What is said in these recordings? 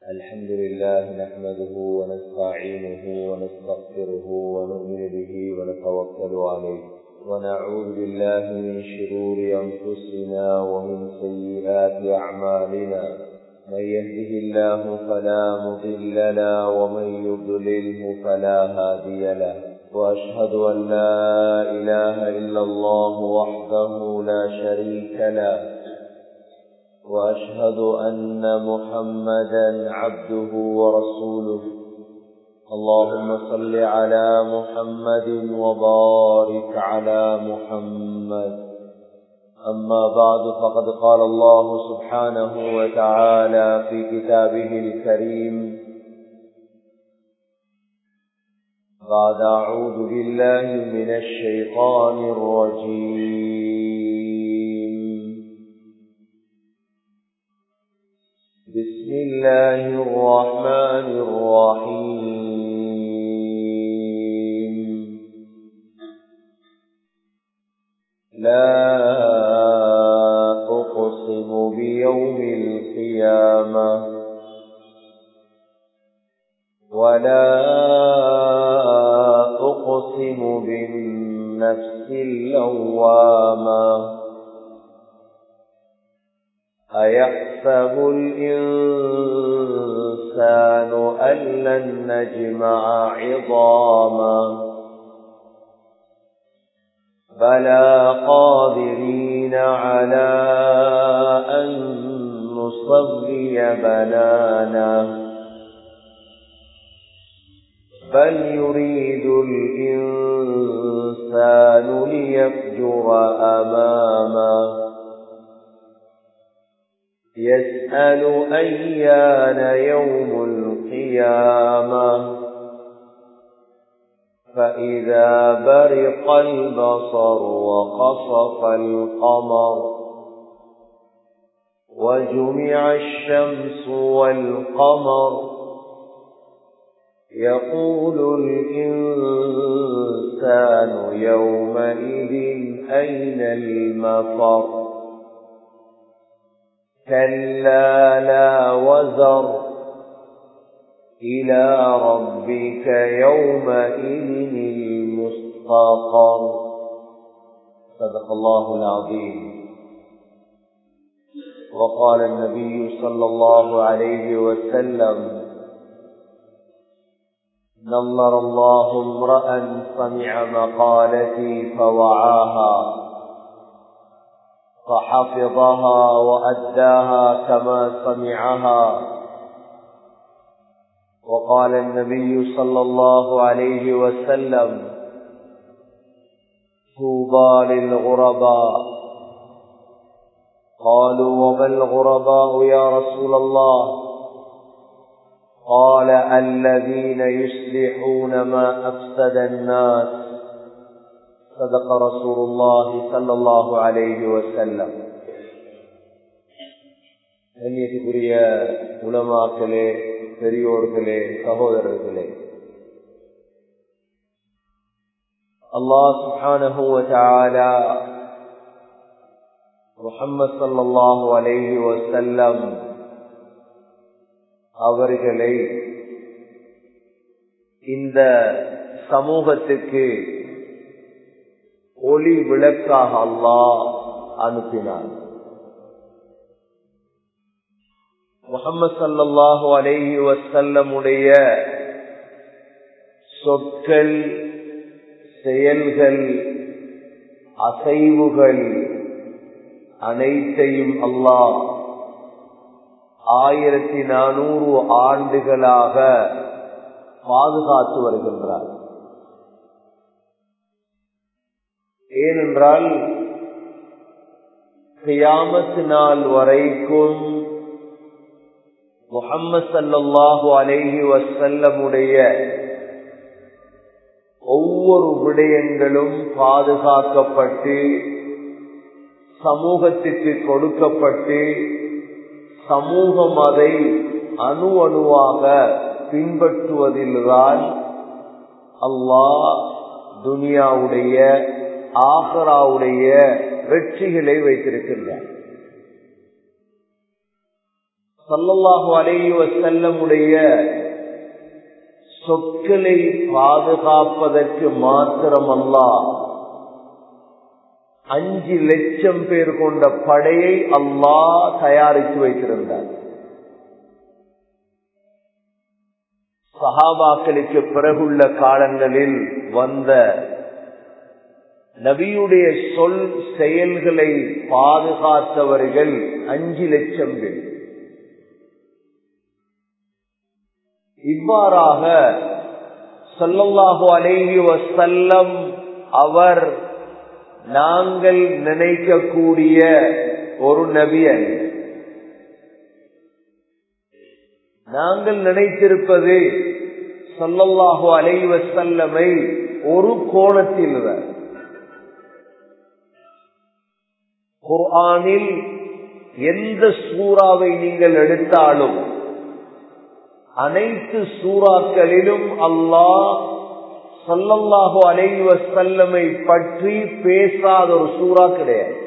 الحمد لله نحمده ونستعينه ونستغفره ونؤمن به ونتوكل عليه ونعوذ بالله من شرور أنفسنا ومن سيئات أعمالنا من يهده الله فلا مضل له ومن يضلله فلا هادي له وأشهد أن لا إله إلا الله وحده لا شريك له وأشهد أن محمدا عبده ورسوله اللهم صل على محمد وبارك على محمد أما بعد فقد قال الله سبحانه وتعالى في كتابه الكريم بعد أعوذ بالله من الشيطان الرجيم بسم الله الرحمن الرحيم لا أقسم بيوم القيامة ولا أقسم بالنفس اللوامة أيحسب الإنسان أن لن نجمع عظاما بلى قادرين على أن نصلي بنانا بل يريد الإنسان ليفجر أمامه يسأل أيان يوم القيامة فإذا برق البصر وقصف القمر وجمع الشمس والقمر يقول الإنسان يومئذ أين المفر كلا لا وزر إلى ربك يومئذ المستقر صدق الله العظيم وقال النبي صلى الله عليه وسلم نظر الله امرأ سمع مقالتي فوعاها فحفظها وأداها كما سمعها وقال النبي صلى الله عليه وسلم طوبى للغرباء قالوا وما الغرباء يا رسول الله قال الذين يصلحون ما أفسد الناس صدق رسول الله صلى الله عليه وسلم கண்ணியத்துக்குரிய உலமாக்களே பெரியோர்களே சகோதரர்களே அல்லாஹ் சுஹானஹுவ முஹம்மது சல்லாஹூ அலைஹி வசல்லம் அவர்களை இந்த சமூகத்துக்கு ஒளி விளக்காக அல்லாஹ் அனுப்பினார் முகமது சல்லாஹூ அலேஹி வசல்லமுடைய சொற்கள் செயல்கள் அசைவுகள் அனைத்தையும் அல்லாஹ் ஆயிரத்தி நானூறு ஆண்டுகளாக பாதுகாத்து வருகின்றார் ஏனென்றால் கியாமத்து நாள் வரைக்கும் முகம்மது சல்லாஹூ அலேஹி வசல்லமுடைய ஒவ்வொரு விடயங்களும் பாதுகாக்கப்பட்டு சமூகத்திற்கு கொடுக்கப்பட்டு சமூகம் அதை அணு அணுவாக பின்பற்றுவதில்தான் அல்லாஹ் துனியாவுடைய ஆஹராவுடைய வெற்றிகளை வைத்திருக்கின்றார் சல்லல்லாஹு அலைஹி வஸல்லமுடைய சொற்களை பாதுகாப்பதற்கு மாத்திரமல்லா அஞ்சு லட்சம் பேர் கொண்ட படையை அல்லாஹ் தயாரித்து வைத்திருந்தார் சஹாபாக்களுக்கு பிறகுள்ள காலங்களில் வந்த நபியுடைய சொல் செயல்களை பாதுகாத்தவர்கள் அஞ்சு லட்சம் பேர் இவ்வாறாக சொல்லல்லாஹு அலேஹி வசல்லம் அவர் நாங்கள் நினைக்கக்கூடிய ஒரு நபி அல்ல நாங்கள் நினைத்திருப்பது சொல்லல்லாஹு அலைஹி வசல்லமை ஒரு கோணத்தில் குர்ஆனில் எந்த சூறாவை நீங்கள் எடுத்தாலும் அனைத்து சூறாக்களிலும் அல்லாஹ் சல்லல்லாஹு அலைஹி வசல்லமை பற்றி பேசாத ஒரு சூறா கிடையாது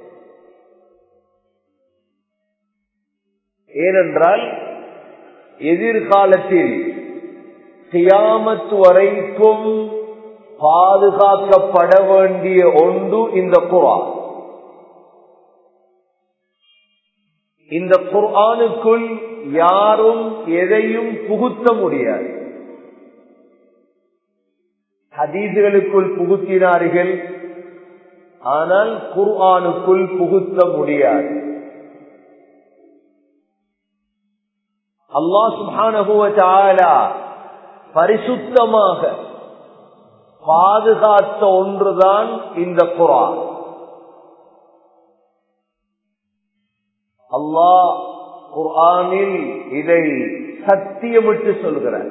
ஏனென்றால் எதிர்காலத்தில் கியாமத் வரைக்கும் பாதுகாக்கப்பட வேண்டிய ஒன்று இந்த குரான் இந்த குர்ஆனுக்குள் யாரும் எதையும் புகுத்த முடியாது ஹதீதுகளுக்குள் புகுத்தினார்கள் ஆனால் குர்ஆனுக்குள் புகுத்த முடியாது அல்லா சுபானுவ பரிசுத்தமாக பாதுகாத்த ஒன்றுதான் இந்த குரான் அல்லாஹ் குர்ஆனில் இதை சத்தியமிட்டு சொல்கிறார்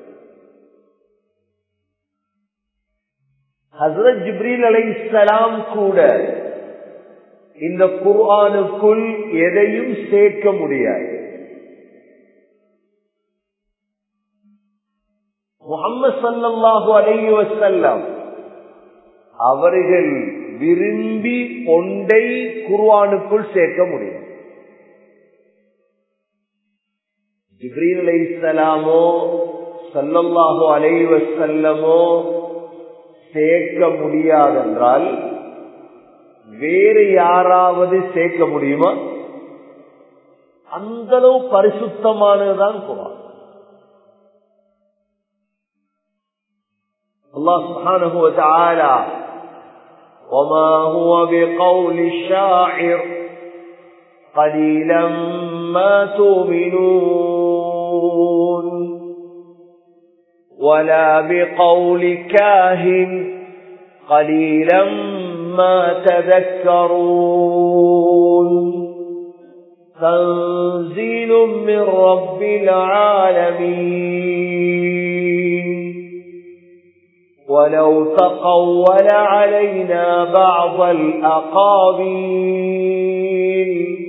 ஹசரத் ஜிப்ரீல் அலை இஸ்லாம் கூட இந்த குர்ஆனுக்குள் எதையும் சேர்க்க முடியாது முகம்மது சல்லாஹு அலைஹி வசல்லம் அவர்கள் விரும்பி ஒன்றை குர்ஆனுக்குள் சேர்க்க முடியும் ஜிப்ரீல் அலை இஸ்லாமோ சல்லல்லாஹு அலைஹி வசல்லமோ சேர்க்க முடியாதென்றால் வேறு யாராவது சேர்க்க முடியுமா அந்த அளவு பரிசுத்தமானதுதான் குரான் الله سبحانه وتعالى وما هو بقول الشاعر قليلا ما تؤمنون ولا بقول كاهن قليلا ما تذكرون تنزيل من رب العالمين ولو تقول علينا بعض الأقابيل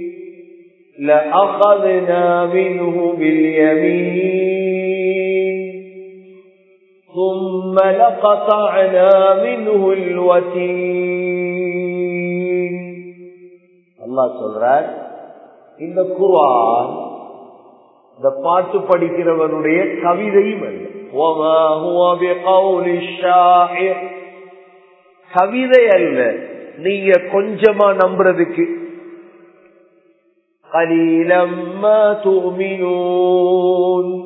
لأخذنا منه باليمين ثم لقطعنا منه الوتين الله சொல்றார் இந்த குர்ஆன் இந்த பாட்டு படிக்கிறவனுடைய கவிதையும் அல்ல وما هو بقول الشاعر கவிதை அல்ல நீங்க கொஞ்சமா நம்புறதுக்கு قليلا ما تؤمنون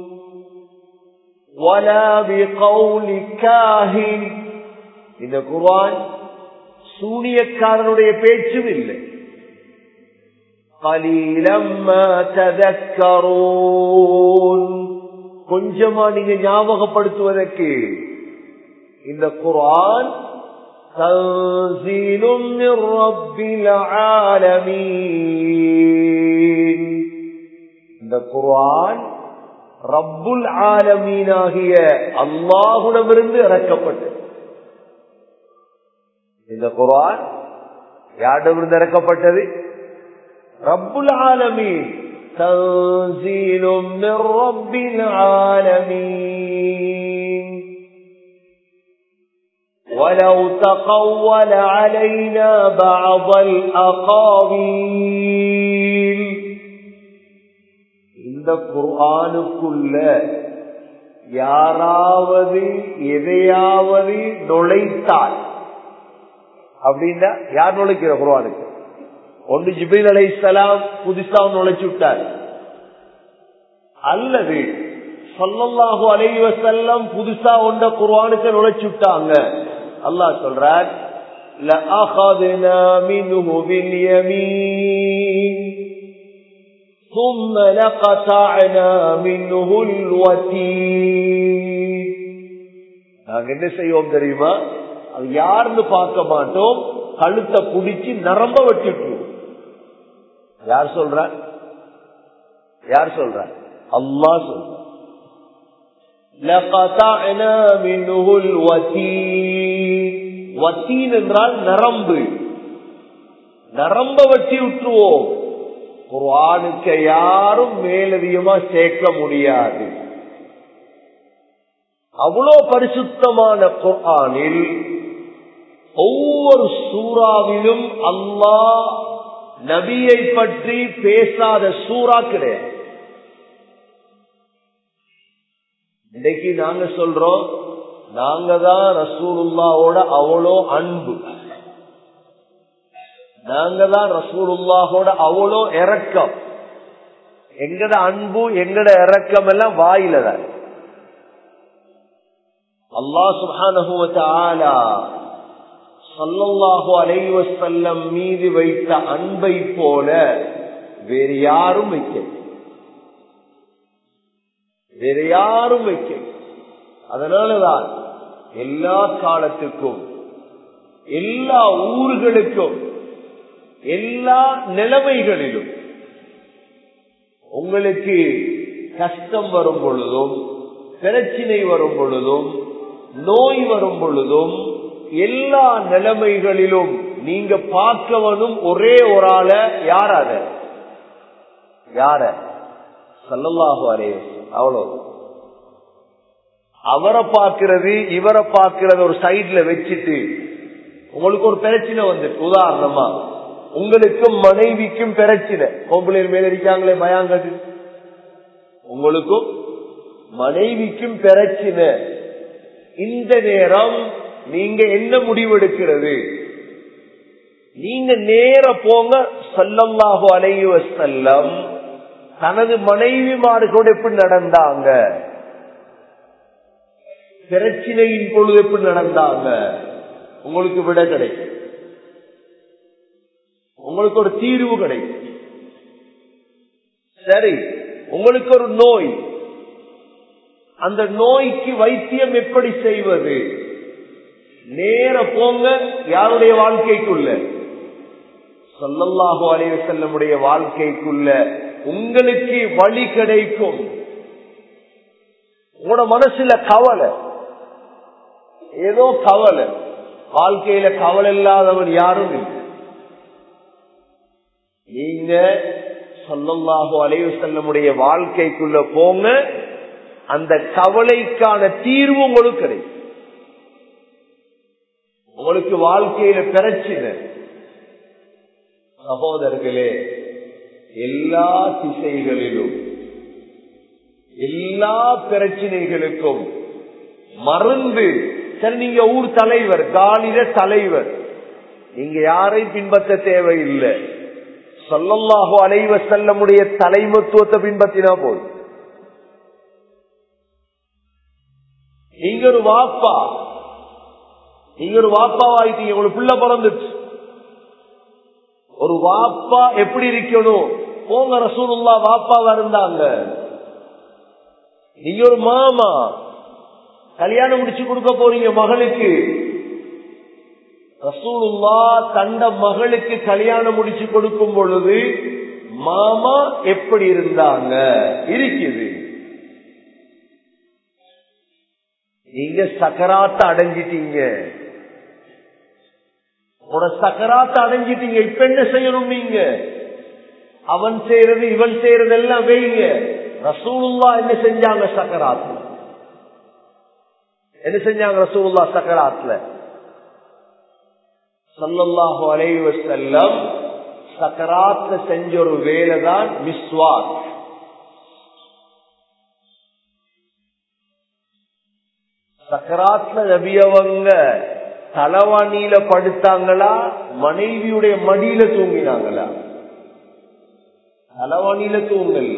ولا بقول كاهن இந்த குர்ஆன் சூனியக்காரனுடைய பேச்சும் இல்லை قليلا ما تذكرون கொஞ்சமா நீங்க ஞாபகப்படுத்துவதற்கு இந்த குரான் தன்சீலும் ரப்பில் ஆலமீன் இந்த குரான் ரப்புல் ஆலமீனாகிய அல்லாஹுடமிருந்து இறக்கப்பட்டது இந்த குரான் யாரிடமிருந்து இறக்கப்பட்டது ரப்புல் ஆலமீன் تنزيل من رب العالمين ولو تقول علينا بعض الأقاويل இந்த குர்ஆனுக்குள்ள யாராவது எதையாவது நுழைத்தால் அப்படின்னா யார் நுழைக்கிற குர்ஆனுக்கு ஒன்று ஜிபில் அலைசலாம் புதுசா நுழைச்சு விட்டார் அல்லது சொல்லல்லாஹு அலைவ செல்லம் புதுசா ஒன்ற குர்ஆனுக்கு நுழைச்சு விட்டாங்க அல்லாஹ் சொல்றார் لأخذنا منه باليمين ثم لقطعنا منه الوتين நாங்க என்ன செய்வோம் தெரியுமா அது யாருன்னு பார்க்க மாட்டோம் கழுத்தை புடிச்சு நரம்ப வச்சுட்டுருவோம் யார் சொல்ற யார் சொல்ற அல்லா சொல்ற لقطعنا منه الوتين வத்தீன் என்றால் நரம்பு நரம்ப வச்சு விட்டுருவோம் குர்ஆனுக்கு யாரும் மேலதிகமா சேர்க்க முடியாது அவ்வளோ பரிசுத்தமான குர்ஆனில் ஒவ்வொரு சூறாவிலும் அல்லாஹ் நபியை பற்றி பேசாத சூறா கிடையாது இன்னைக்கு நாங்க சொல்றோம் நாங்க தான் ரசூலுல்லாவோட அவ்வளோ அன்பு நாங்க தான் ரசூலுல்லாஹோட அவ்வளோ இறக்கம் எங்கட அன்பு எங்கட இறக்கம் எல்லாம் வாயில தான் அல்லா சுஹானஹுவ சல்லல்லாஹு அலைவசல்லம் மீது வைத்த அன்பை போல வேறு யாரும் வைக்க வேறு யாரும் வைக்க அதனாலதான் எல்லா காலத்துக்கும் எல்லா ஊர்களுக்கும் எல்லா நிலைமைகளிலும் உங்களுக்கு கஷ்டம் வரும் பொழுதும் பிரச்சினை வரும் பொழுதும் நோய் வரும் பொழுதும் எல்லா நிலைமைகளிலும் நீங்க பார்க்கவனும் ஒரே ஒரு ஆள யாராத யார சல்லல்லாஹு அலைய அவ்வளவு அவரை பார்க்கிறது இவரை பார்க்கிறது ஒரு சைட்ல வச்சுட்டு உங்களுக்கு ஒரு பிரச்சனை வந்துட்டு உதாரணமா உங்களுக்கும் மனைவிக்கும் பிரச்சனை பொம்பளையில் மேல இருக்காங்களே பயாங்கது உங்களுக்கும் மனைவிக்கும் பிரச்சனை இந்த நேரம் நீங்க என்ன முடிவெடுக்கிறது நீங்க நேர போங்க சல்லல்லாஹு அலைவ செல்லம் தனது மனைவிமார்களோட எப்படி நடந்தாங்க பிரச்சனையின் பொழுது எப்படி நடந்தாங்க உங்களுக்கு விட கிடைக்கும் உங்களுக்கு ஒரு தீர்வு கிடைக்கும் சரி உங்களுக்கு ஒரு நோய் அந்த நோய்க்கு வைத்தியம் எப்படி செய்வது நேர போங்க யாருடைய வாழ்க்கைக்குள்ள சொல்லல்லாஹு அலைய செல்லமுடைய வாழ்க்கைக்குள்ள உங்களுக்கு வழி கிடைக்கும் உங்களோட மனசுல கவலை ஏதோ கவலை வாழ்க்கையில கவலை இல்லாதவர் யாரும் இல்லை நீங்க சொல்லல்லாஹு அலைவு செல்லமுடைய வாழ்க்கைக்குள்ள போங்க அந்த கவலைக்கான தீர்வு உங்களுக்கு கிடைக்கும் உங்களுக்கு வாழ்க்கையில பிரச்சனை சகோதரர்களே எல்லா திசைகளிலும் எல்லா பிரச்சனைகளுக்கும் மருந்து சரி நீங்க ஊர் தலைவர் காலில தலைவர் நீங்க யாரையும் பின்பற்ற தேவையில்லை சொல்லல்லாஹோ அலைவ செல்லமுடைய தலைமத்துவத்தை பின்பற்றினா போதும் நீங்க ஒரு வாப்பா நீங்க ஒரு வாப்பாவாயிட்டீங்க உங்களுக்கு பிள்ளை பிறந்துச்சு ஒரு வாப்பா எப்படி இருக்கணும் போங்க ரசூலுல்லா வாப்பாவா இருந்தாங்க நீங்க ஒரு மாமா கல்யாணம் முடிச்சு கொடுக்க போறீங்க மகளுக்கு ரசூலுல்லா தண்ட மகளுக்கு கல்யாணம் முடிச்சு கொடுக்கும் பொழுது மாமா எப்படி இருந்தாங்க இருக்குது நீங்க சக்கராத்த அடைஞ்சிட்டீங்க உட சக்கராத்த அடைஞ்சிட்டீங்க இப்ப என்ன செய்யணும் நீங்க அவன் செய்யறது இவன் செய்யறது எல்லாம் வைங்க ரசூலுல்லா என்ன செஞ்சாங்க சக்கராத்துல என்ன செஞ்சாங்க ரசூலுல்லா சக்கராத்துல சல்லல்லாஹு அலைவ செல்லம் சக்கராத்துல செஞ்ச ஒரு வேலை தான் மிஸ்வாக் சக்கராத்ல நபியவங்க தலைவாணியில படுத்தாங்களா மனைவியுடைய மடியில தூங்கினாங்களா தலைவாணியில தூங்கல்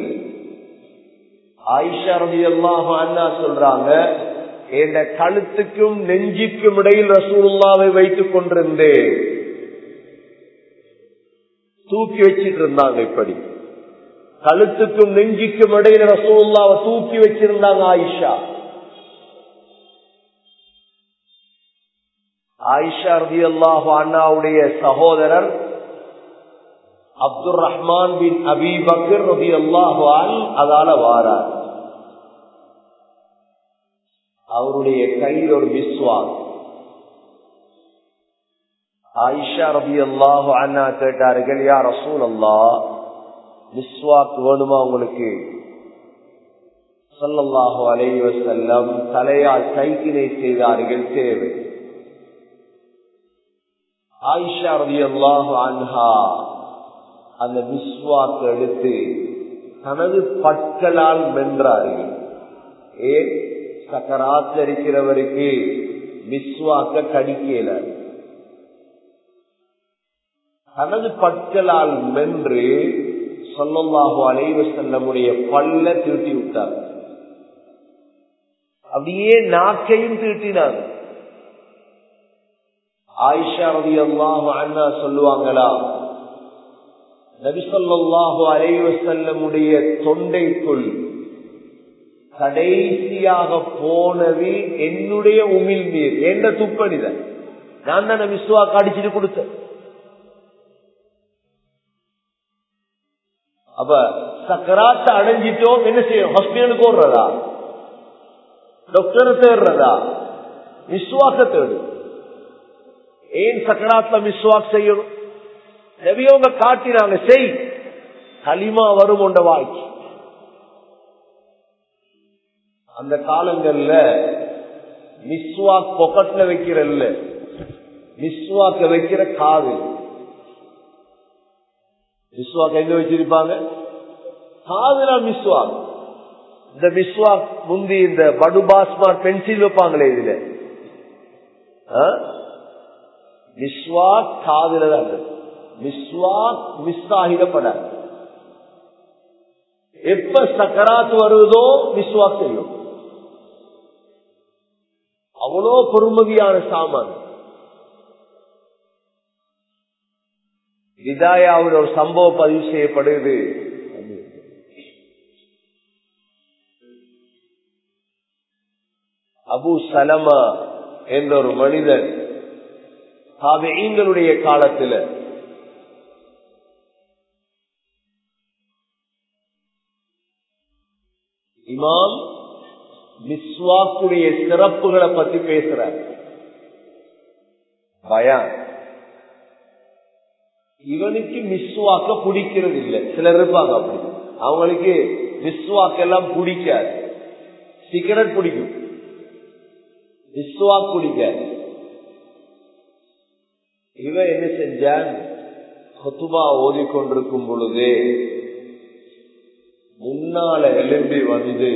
ஆயிஷா ரவி அண்ணா சொல்றாங்க என் கழுத்துக்கும் நெஞ்சுக்கும் இடையில் ரசூலுல்லாவை வைத்துக் கொண்டிருந்தேன் தூக்கி வச்சிட்டு இருந்தாங்க இப்படி கழுத்துக்கும் நெஞ்சுக்கும் இடையில ரசூலுல்லாவை தூக்கி வச்சிருந்தாங்க ஆயிஷா ஆயிஷா ரதி அல்லாஹு அண்ணாவுடைய சகோதரர் Abdul Rahman bin Abi Bakr ரதி அல்லாஹு அதால வாரார் அவருடைய கையில் ஒரு விஸ்வாஸ் ஆயிஷா ரபி அல்லாஹு அண்ணா கேட்டார்கள் யா ரசூல் அல்லா விஸ்வாக் வேணுமா உங்களுக்கு சொல்லல்லாஹு அலைவ செல்லம் தலையால் கைக்கினை செய்தார்கள் தேவை ஆயிஷா ரபி அல்லாஹு அன்ஹா அந்த விஸ்வாக்கு எடுத்து தனது பற்களால் வென்றார்கள் ஏன் சக்கராத்தில் இருக்கிறவருக்கு விஸ்வாக்க கடிக்கல தனது பற்களால் மென்று சொல்லல்லாஹு அலைவ செல்லமுடைய பல்ல தீட்டி விட்டார் அப்படியே நாக்கையும் தீட்டினார் ஆயிஷா ரவி அல்லாஹு அண்ணா சொல்லுவாங்களா நபிசல்லாஹு அலைவ செல்லமுடைய தொண்டைக்குள் கடைசியாக போனது என்னுடைய உமிழ் நீர் என்ற துப்படிதான் நான் தானே விஸ்வாக்கு அடிச்சுட்டு கொடுத்தேன் அப்ப சக்கராத்த அடைஞ்சிட்டோம் என்ன செய்யும் ஹாஸ்பிட்டலுக்கு ஓடுறதா டாக்டரை தேடுறதா விஸ்வாக்க தேடு ஏன் சக்கராத்ல விஸ்வாக் செய்யணும் நபியவங்க காட்டினாங்க செய் களிமா வரும் உண்ட வாய்க்கு அந்த காலங்கள்ல மிஸ்வாக் பொக்கட்ல வைக்கிறல்ல மிஸ்வாக்க வைக்கிற காது மிஸ்வாக் எங்க வச்சிருப்பாங்க காதுல மிஸ்வாக் இந்த மிஸ்வாக் முந்தி இந்த படுபாஸ்மா பென்சில் வைப்பாங்களே இதுல மிஸ்வாக் காதுல தான் மிஸ்வாக் மிஸ் ஆகிடப்படாது எப்ப சக்கராத் வருவதோ மிஸ்வாக் செய்யும் அவ்வளோ பொறுமதியான சாமான் விதாயாவில் ஒரு சம்பவம் பதிவு செய்யப்படுது அபு சலமா என்ற ஒரு மனிதன் தாவியங்களுடைய காலத்தில் இமாம் மிஸ்வாக்குடைய சிறப்புகளை பத்தி பேசுறார் பயான் இவனுக்கு மிஸ்வாக்க பிடிக்கிறது இல்லை சிலர் இருப்பாங்க அப்படி அவங்களுக்கு மிஸ்வாக்கெல்லாம் பிடிக்காது சிகரெட் பிடிக்கும் மிஸ்வாக் பிடிக்காது இவன் என்ன செஞ்சான் கொத்துபா ஓதிக்கொண்டிருக்கும் பொழுது முன்னால எழும்பி வந்து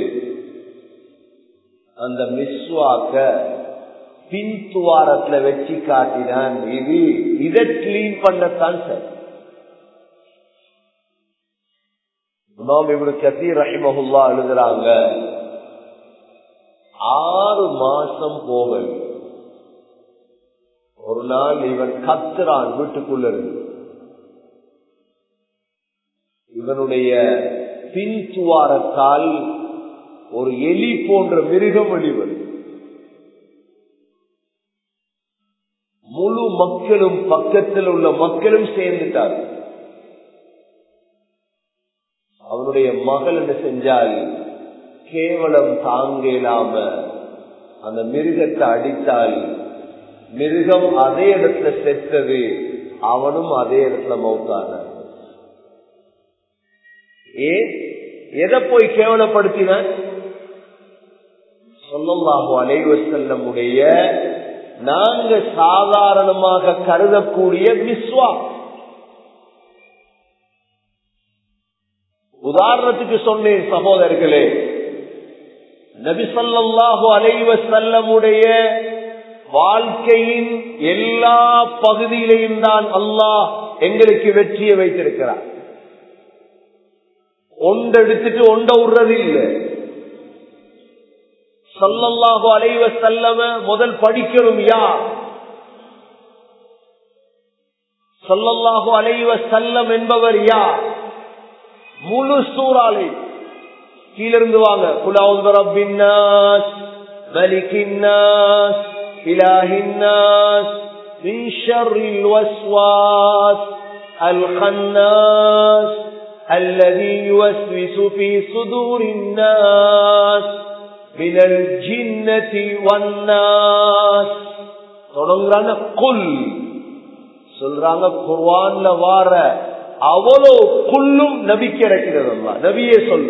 அந்த மிஸ்வாக்க பின் துவாரத்துல வச்சு காட்டினான் இது இதை கிளீன் பண்ணத்தான் சார் இமாம் இவரு கசீர் ரஹிமஹுல்லா எழுதுறாங்க ஆறு மாசம் போவல் ஒரு நாள் இவன் கத்துறான் வீட்டுக்குள்ள இருந்து இவனுடைய பின் துவாரத்தால் ஒரு எலி போன்ற மிருகம் வெளிவரும் முழு மக்களும் பக்கத்தில் உள்ள மக்களும் சேர்ந்துட்டார் அவனுடைய மகள் என்ன செஞ்சால் கேவலம் தாங்க இல்லாம அந்த மிருகத்தை அடித்தால் மிருகம் அதே இடத்துல செத்தது அவனும் அதே இடத்துல மௌத்தான ஏன் எதை போய் கேவலப்படுத்தின சொல்லல்லாஹு அலைவசல்லமுடைய நாங்க சாதாரணமாக கருதக்கூடிய விஸ்வா உதாரணத்துக்கு சொன்னேன் சகோதரர்களே நபிசல்லாஹு அலைவ செல்லமுடைய வாழ்க்கையின் எல்லா பகுதியிலையும் தான் அல்லாஹ் எங்களுக்கு வெற்றியை வைத்திருக்கிறார் ஒன்றெடுத்துட்டு ஒண்ட விடுறது இல்லை சல்லல்லாஹு அலைவ செல்லம முதல் படிக்கணும் யார் சல்லல்லாஹு அலைவ செல்லம் என்பவர் யார் முழு சூறாலை கீழிருந்து வாங்க குலாவுது ரப்பின்னாஸ் மலிக்கின்னாஸ் இலாஹின்னாஸ் من شر الوسواس الخناس الذي يوسوس في صدور الناس من الجنة والناس தொடங்குறாங்க குல் சொல்றாங்க குர்வான்ல வார அவ்வளோ குள்ளும் நபிக்கு இறக்கிறது அல்லா நபியே சொல்லு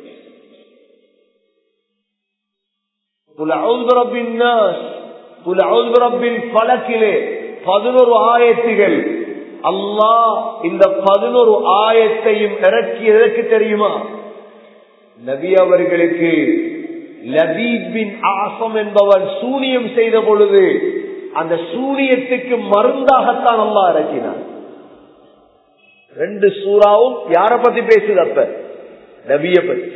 பலக்கிலே பதினோரு ஆயத்துகள் அல்லாஹ் இந்த பதினோரு ஆயத்தையும் இறக்கி எதற்கு தெரியுமா நபி அவர்களுக்கு லபீபின் ஆசம் என்பவர் சூனியம் செய்த பொழுது அந்த சூனியத்துக்கு மருந்தாகத்தான் அல்லா இறக்கினார் ரெண்டு சூறாவும் யார பத்தி பேசுது அப்ப நபிய பத்தி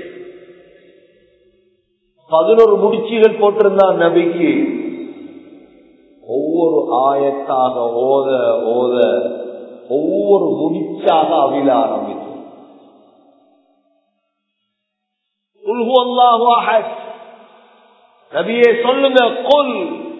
பதினோரு முடிச்சுகள் போட்டிருந்தான் நபிக்கு ஒவ்வொரு ஆயத்தாக ஓத ஓத ஒவ்வொரு முடிச்சாக அவிழ ஆரம்பித்து நபியே சொல்லுங்க கொல்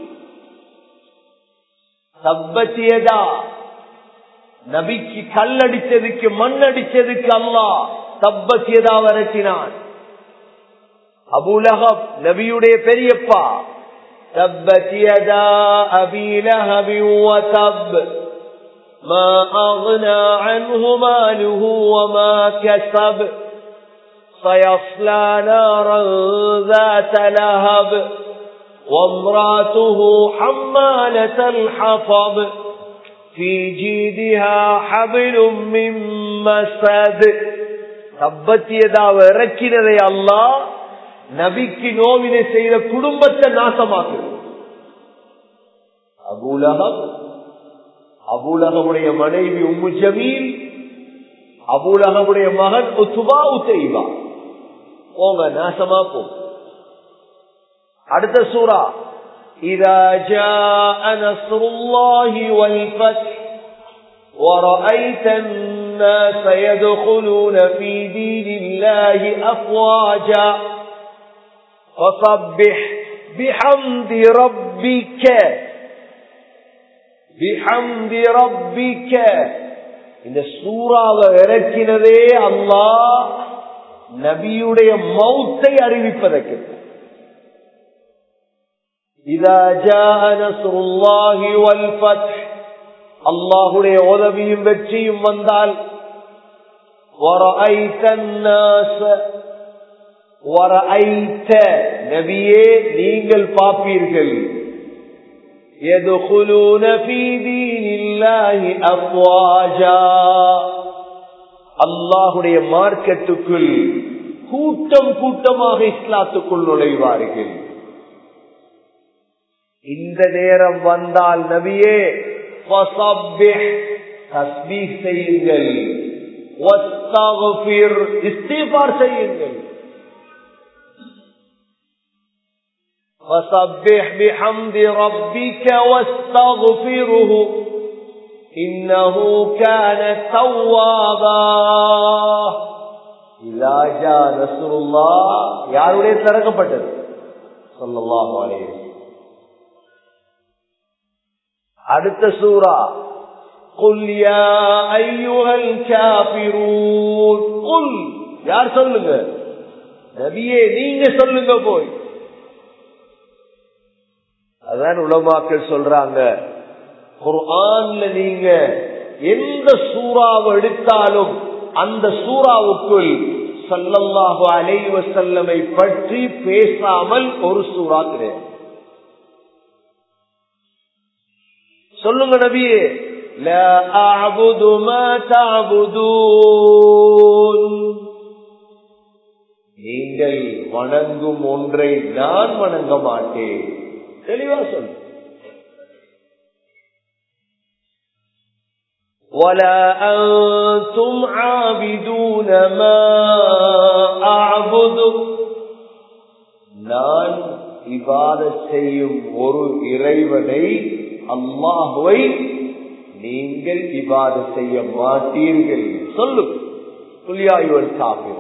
சப்பத்தியதா நபிக்கு கல்லடிச்சதுக்கு மண் அடிச்சதுக்கு அல்லா சப்பத்தியதா வரட்டினான் அபுலகப் நபியுடைய பெரியப்பா تبت يدا أبي لهب وتب ما أغنى عنه ماله وما كسب سيصلى نارا ذات لهب وامراته حمالة الحطب في جيدها حبل من مسد تبت يدا وركنதை அல்லாஹ் நபிக்கு நோவினை செய்த குடும்பத்தை நாசமாக்கு அபூலகம் அபூலகமுடைய மனைவி உம்மு ஜமீல் அபூலகமுடைய மகன் உத்துபா உத்தைவா போங்க நாசமா போ அடுத்த சூறா إذا جاء نصر الله والفتح ورأيت الناس يدخلون في دين الله أفواجا فصبح بحمد ربك بحمد ربك இந்த சூறாவை இறக்கினதே அல்லா நபியுடைய மௌத்தை அறிவிப்பதற்கு அல்லாஹுடைய உதவியும் வெற்றியும் வந்தால் நபியே நீங்கள் பார்ப்பீர்கள் அல்லாஹுடைய மார்க்கத்துக்குள் கூட்டம் கூட்டமாக இஸ்லாத்துக்குள் நுழைவார்கள் இந்த நேரம் வந்தால் நபியே தஸ்பீக் செய்யுங்கள் இஸ்திபார் செய்யுங்கள் فسبح بحمد ربك واستغفره إنه كان توابا إذا جاء نصر الله யாருடைய திறக்கப்பட்டது சொல்லல்லாஹு அலைஹி அடுத்த சூரா قل يا ايها الكافرون قل யார் சொல்லுங்க நபியே நீங்க சொல்லுங்க போய் அதான் உலமாக்கள் சொல்றாங்க குர்ஆன்ல நீங்க எந்த சூறாவை எடுத்தாலும் அந்த சூறாவுக்குள் சல்லல்லாஹு அலைஹி வஸல்லமை பற்றி பேசாமல் ஒரு சூறா கிடையாது சொல்லுங்க நபியே لا أعبد ما تعبدون நீங்கள் வணங்கும் ஒன்றை நான் வணங்க மாட்டேன் தெளிவா சொல்லு ولا أنتم عابدون ما أعبد நான் இவ்வாத செய்யும் ஒரு இறைவனை அல்லாஹுவை நீங்கள் இவ்வாறு செய்ய மாட்டீர்கள் சொல்லு புலியாயுவன் காப்பீர்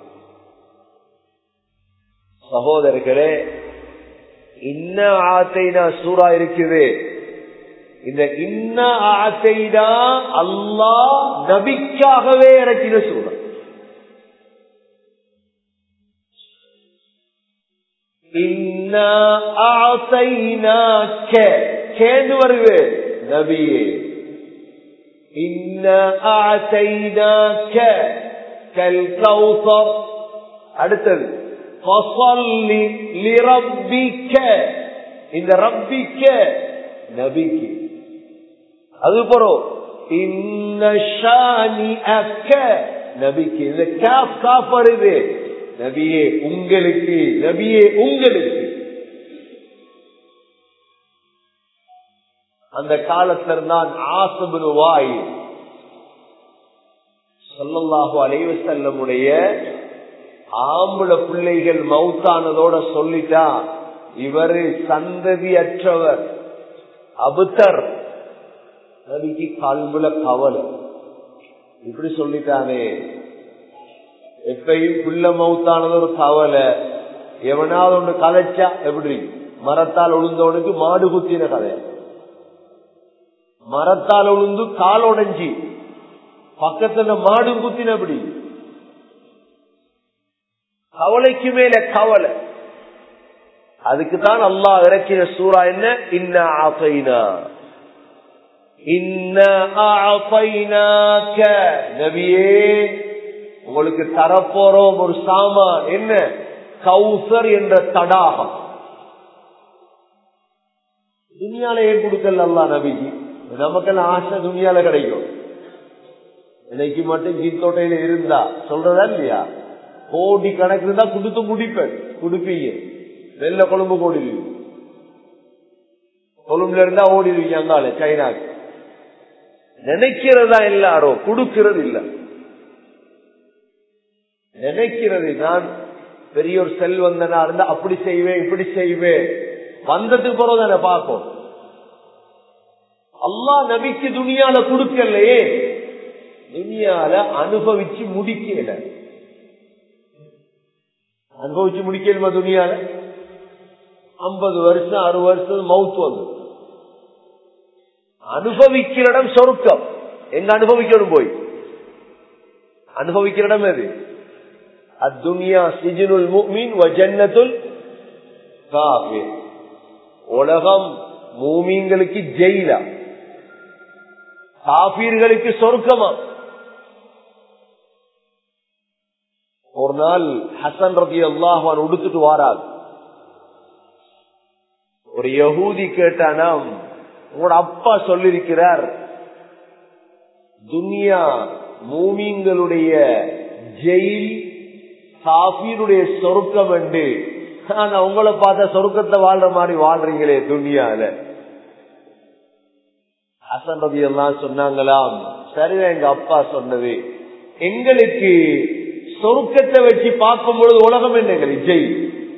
சகோதரர்களே இன்ன ஆத்தைனா சூறா இருக்குது இந்த இன்ன ஆத்தைனா அல்லாஹ் நபிக்காகவே இறக்கின சூறா கேந்து வருது நபியே இன்ன ஆத்தைனாக்க கல் கௌசர் அடுத்தது ஃபஸல்லி லிரப்பிக்க இந்த ரப்பிக்க நபிக்கு அது போறோம் இன்ன ஷானி அக்க நபிக்கு இந்த காப் காப் வருது நபியே உங்களுக்கு நபியே உங்களுக்கு அந்த காலத்துல இருந்தான் ஆசபுரு வாய் சொல்லல்லாஹு அலைவ செல்லமுடைய ஆம்பள பிள்ளைகள் மவுத்தானதோட சொல்லிட்டா இவரு சந்ததி அற்றவர் அபுத்தர் நபிக்கு கல்புல கவலை இப்படி சொல்லிட்டானே எப்பயும் புள்ள மவுத்தானது ஒரு கவலை எவனாவது ஒன்று கதைச்சா எப்படி மரத்தால் உளுந்தவனுக்கு மாடு குத்தின கதை மரத்தால் உளுந்து கால் உடைஞ்சி பக்கத்துல மாடு குத்தினபடி கவலைக்கு மேல கவலை அதுக்குதான் அல்லாஹ் இறக்கின சூறா என்ன இன்ன ஆசைனா இன்ன ஆசைனாக்க நபியே உங்களுக்கு தரப்போறோம் ஒரு சாமான் என்ன கௌசர் என்ற தடாகம் துணியால ஏன் கொடுக்கல அல்லா நபிக்கு நமக்கெல்லாம் ஆசை துணியால கிடைக்கும் இன்னைக்கு மட்டும் கீத்தோட்டையில இருந்தா சொல்றதா இல்லையா கோடி கணக்கு இருந்தா குடுத்து முடிப்பேன் குடுப்பீங்க வெள்ள கொழும்பு ஓடிடுவீங்க கொழும்புல இருந்தா ஓடிடுவீங்க அங்கால சைனாக்கு நினைக்கிறதா எல்லாரும் கொடுக்கிறது இல்ல நினைக்கிறது நான் பெரிய ஒரு செல்வந்தனா இருந்தா அப்படி செய்வேன் இப்படி செய்வேன் வந்ததுக்கு பிறகு தானே பார்ப்போம் அல்லா நபிக்கு துணியால கொடுக்கலையே துணியால அனுபவிச்சு முடிக்கல அனுபவிச்சு முடிக்கலுமா துணியால ஐம்பது வருஷம் அறுபது வருஷம் மவுத்து வந்து அனுபவிக்கிற இடம் சொருக்கம் எங்க அனுபவிக்கணும் போய் அனுபவிக்கிற இடம் எது அத்துனியா சிஜினுல் முக்மீன் ஜன்னத்துல் காஃபிர் உலகம் மூமீன்களுக்கு ஜெயிலா காபீர்களுக்கு சொர்க்கமா ஒரு நாள் ஹசன் ரதி அல்லாஹான் உடுத்துட்டு வாராது ஒரு யகூதி கேட்டானாம் உங்களோட அப்பா சொல்லிருக்கிறார் துனியா மூமீன்களுடைய ஜெயில் காபீருடைய சொருக்கம் என்று ஆனா உங்களை பார்த்த சொருக்கத்தை வாழ்ற மாதிரி வாழ்றீங்களே துனியால ஹசன் ரவி எல்லாம் சொன்னாங்களாம் சரிதான் எங்க அப்பா சொன்னது எங்களுக்கு சொருக்கத்தை வச்சு பார்க்கும் பொழுது உலகம் என்ன எங்களுக்கு ஜெயில்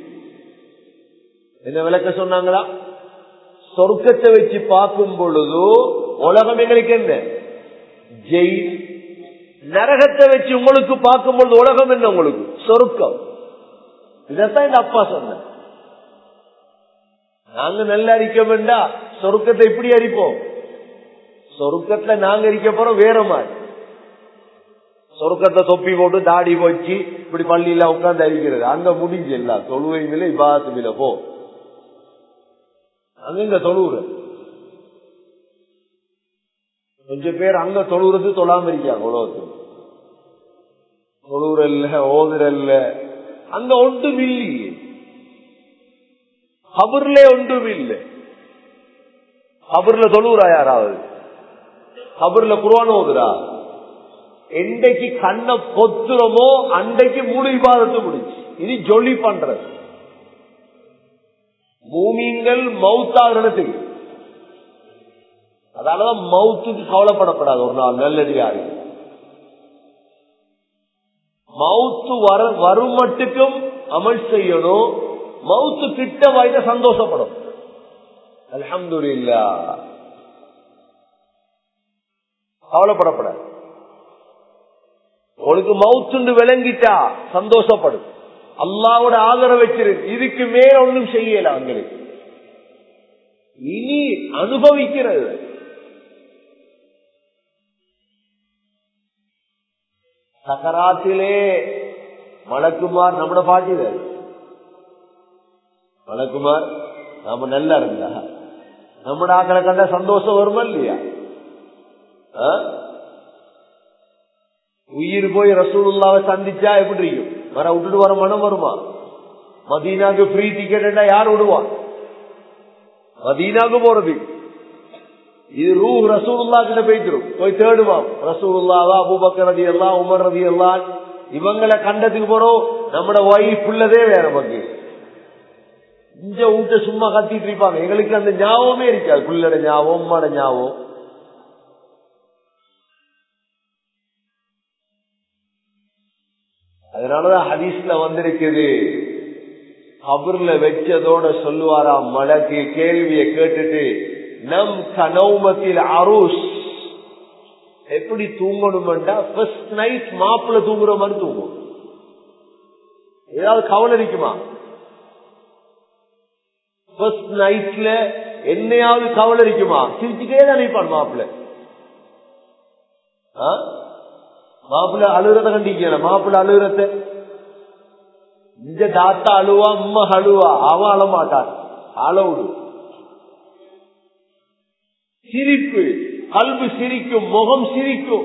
என்ன விளக்க சொன்னாங்களா சொர்க்கத்தை வச்சு பார்க்கும் பொழுது உலகம் எங்களுக்கு என்ன ஜெயில் நரகத்தை வச்சு உங்களுக்கு பார்க்கும் பொழுது உலகம் என்ன உங்களுக்கு சொருக்கம் இதத்தான் இந்த அப்பா சொன்ன நாங்க நல்லா அரிக்க வேண்டாம் சொருக்கத்தை இப்படி அரிப்போம் சொருக்கத்துல நாங்க அரிக்க போறோம் வேற மாதிரி சொருக்கத்தை தொப்பி போட்டு தாடி வச்சு இப்படி பள்ளியில உட்கார்ந்து அரிக்கிறது அங்க முடிஞ்சு எல்லாம் தொழுவையில இபாத்துமில போ அங்க தொழுவுற கொஞ்சம் பேர் அங்க தொழுவுறது தொழாம இருக்காங்க உலகத்துக்கு தொழுவுறல்ல ஓதுறல்ல அங்க ஒன்றும் இல்லையே கபர்ல ஒன்றும் இல்லை கபர்ல தொழுவுறா யாராவது கபர்ல குருவான ஓதுரா எண்டைக்கு கண்ணை பொத்துறமோ அன்றைக்கு மூணு விவாதத்தை முடிச்சு இது ஜொலி பண்றது பூமிங்கள் மவுத்தாகிறதுக்கு அதனாலதான் மவுத்துக்கு கவலைப்படப்படாது ஒரு நாள் நல்லடியாரு மவுத்து வர வரும் மட்டுக்கும் அமல் செய்யணும் மவுத்து கிட்ட வாய்ந்த சந்தோஷப்படும் அலமதுல்லா கவலைப்படப்படாது உனக்கு மவுத்துண்டு விளங்கிட்டா சந்தோஷப்படும் அல்லாவோட ஆதரவு வச்சிரு இதுக்கு மேல ஒன்றும் செய்யல அவங்களுக்கு இனி அனுபவிக்கிறது சக்கராத்திலே மலக்குமார் நம்மட பாட்டிதர் மலக்குமார் நாம நல்லா இருந்தா நம்மட ஆக்களை கண்ட சந்தோஷம் வருமா இல்லையா உயிர் போய் ரசூலுல்லாவை சந்திச்சா எப்படி இருக்கும் வர விட்டுட்டு வர மனம் வருமா மதீனாக்கு ஃப்ரீ டிக்கெட் யார் விடுவான் மதீனாக்கு போறது இது ரூ ரசூலுல்லா கிட்ட போய்த்திரும் போய் தேடுவான் ரசூலுல்லாவா அபுபக்கர் ரதி எல்லாம் உமர் ரதி எல்லாம் இவங்களை கண்டதுக்கு போறோம் நம்மட ஒய்ஃப் உள்ளதே வேற நமக்கு இங்க வீட்டை சும்மா கத்திட்டு இருப்பாங்க எங்களுக்கு அந்த ஞாபகமே இருக்காது பிள்ளட ஞாபகம் உம்மாட ஞாபகம் அதனாலதான் ஹதீஸ்ல வந்திருக்குது கபர்ல வச்சதோட சொல்லுவாராம் மலக்கு கேள்வியை கேட்டுட்டு நம் கனௌமத்தில் அரூஸ் எப்படி தூங்கணும்டா ஃபர்ஸ்ட் நைட் மாப்பிள்ள தூங்குற மாதிரி தூங்கும் ஏதாவது கவலை இருக்குமா ஃபர்ஸ்ட் நைட்ல என்னையாவது கவலை இருக்குமா சிரிச்சுட்டே தான் நிற்பான் மாப்பிள்ள மாப்பிள்ள அழுகிறத கண்டிக்கல மாப்பிள்ள அழுகிறத இந்த தாத்தா அழுவா அம்மா அழுவா அவன் அழமாட்டான் அழவுடு சிரிப்பு கல்வி சிரிக்கும் முகம் சிரிக்கும்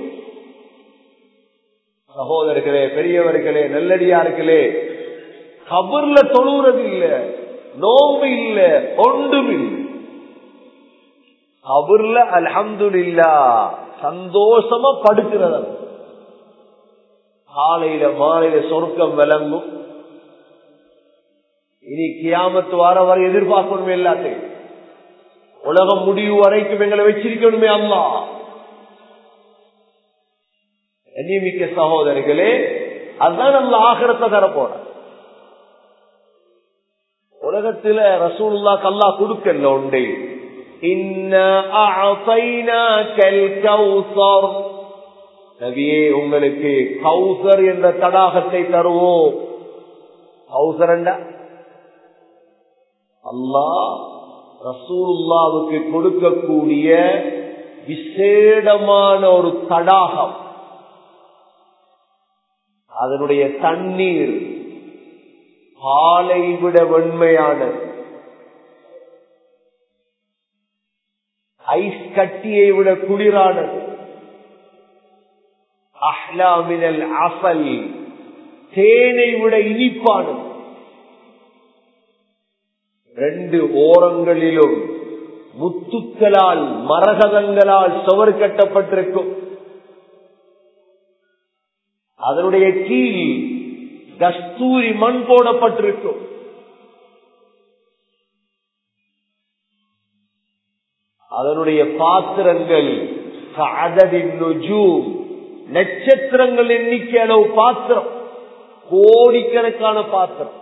சகோதரர்களே பெரியவர்களே நல்லடியார்களே கபர்ல தொழுகிறது இல்ல நோம்பு இல்ல ஒன்றும் இல்லை கபர்ல அலமது இல்லா சந்தோஷமா படுக்கிறது காலையில மாலையில சொர்க்கம் விளங்கும் இனி கியாமத்து வார வரை எதிர்பார்க்கணுமே எல்லாத்தையும் உலகம் முடிவு வரைக்கும் எங்களை வச்சிருக்கணுமே அம்மா எண்ணிமிக்க சகோதரிகளே அதுதான் நம்ம ஆகிரத்தை தரப்போற உலகத்துல ரசூல்லா கல்லா கொடுக்கல உண்டை நபியே உங்களுக்கு கௌசர் என்ற தடாகத்தை தருவோம் கௌசரண்டா அல்லா ரசூலுல்லாவுக்கு கொடுக்கக்கூடிய விசேடமான ஒரு தடாகம் அதனுடைய தண்ணீர் பாலை விட வெண்மையானது ஐஸ் கட்டியை விட குளிரானது அஹ்லாமினல் அசல் தேனை விட இனிப்பானது ரெண்டு ஓரங்களிலும் முத்துக்களால் மரகதங்களால் சுவர் கட்டப்பட்டிருக்கும் அதனுடைய கீழ் கஸ்தூரி மண் போடப்பட்டிருக்கும் அதனுடைய பாத்திரங்கள் நட்சத்திரங்கள் எண்ணிக்கை அளவு பாத்திரம் கோடிக்கணக்கான பாத்திரம்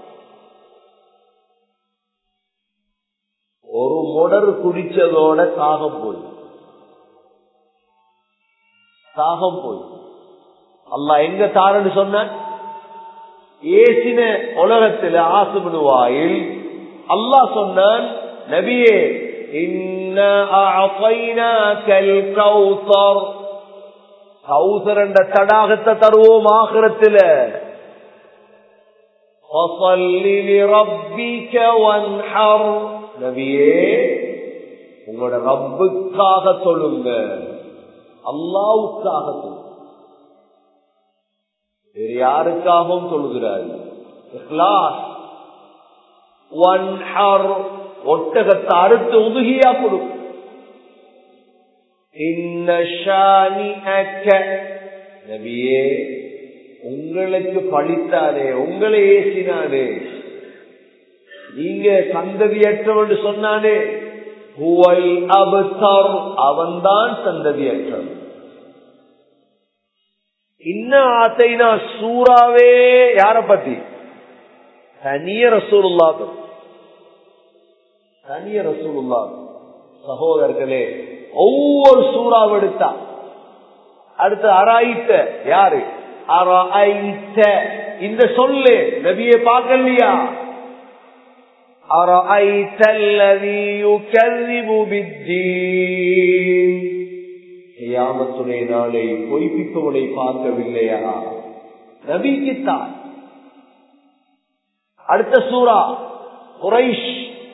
ஒரு மொடர் குடிச்சதோட தாகம் போய் தாகம் போய் அல்லா எங்க தாரன்னு சொன்ன ஏசின உலகத்தில் ஆசுமனுவாயில் அல்லா சொன்னான் நபியே கௌசர் என்ற தடாகத்தை தருவோம் ஆகிரத்தில் நபியே உங்களோட ரப்புக்காக சொல்லுங்க அல்லாவுக்காக சொல்லுங்க வேறு யாருக்காகவும் சொல்லுகிறார் ஒட்டகத்தை அறுத்து உதுகியா கொடுக்கும் நபியே உங்களுக்கு பழித்தானே உங்களை ஏசினானே நீங்க சந்ததியற்றவன் சொன்னானே அவன்தான் சந்ததியற்றவன் இன்ன ஆசைனா சூறாவே யார பத்தி தனிய ரசூலுல்லா தனிய ரசூலுல்லா சகோதரர்களே ஒவ்வொரு சூறாவை எடுத்தா அடுத்து அராயித்த யாரு அராயித்த இந்த சொல்லு நபியை பார்க்கலையா أرأيت الذي يكذب بالدين கியாமத்துடைய நாளை பொய்ப்பிப்பவனை பார்க்கவில்லையா நபிக்குத்தான் அடுத்த சூரா குரைஷ்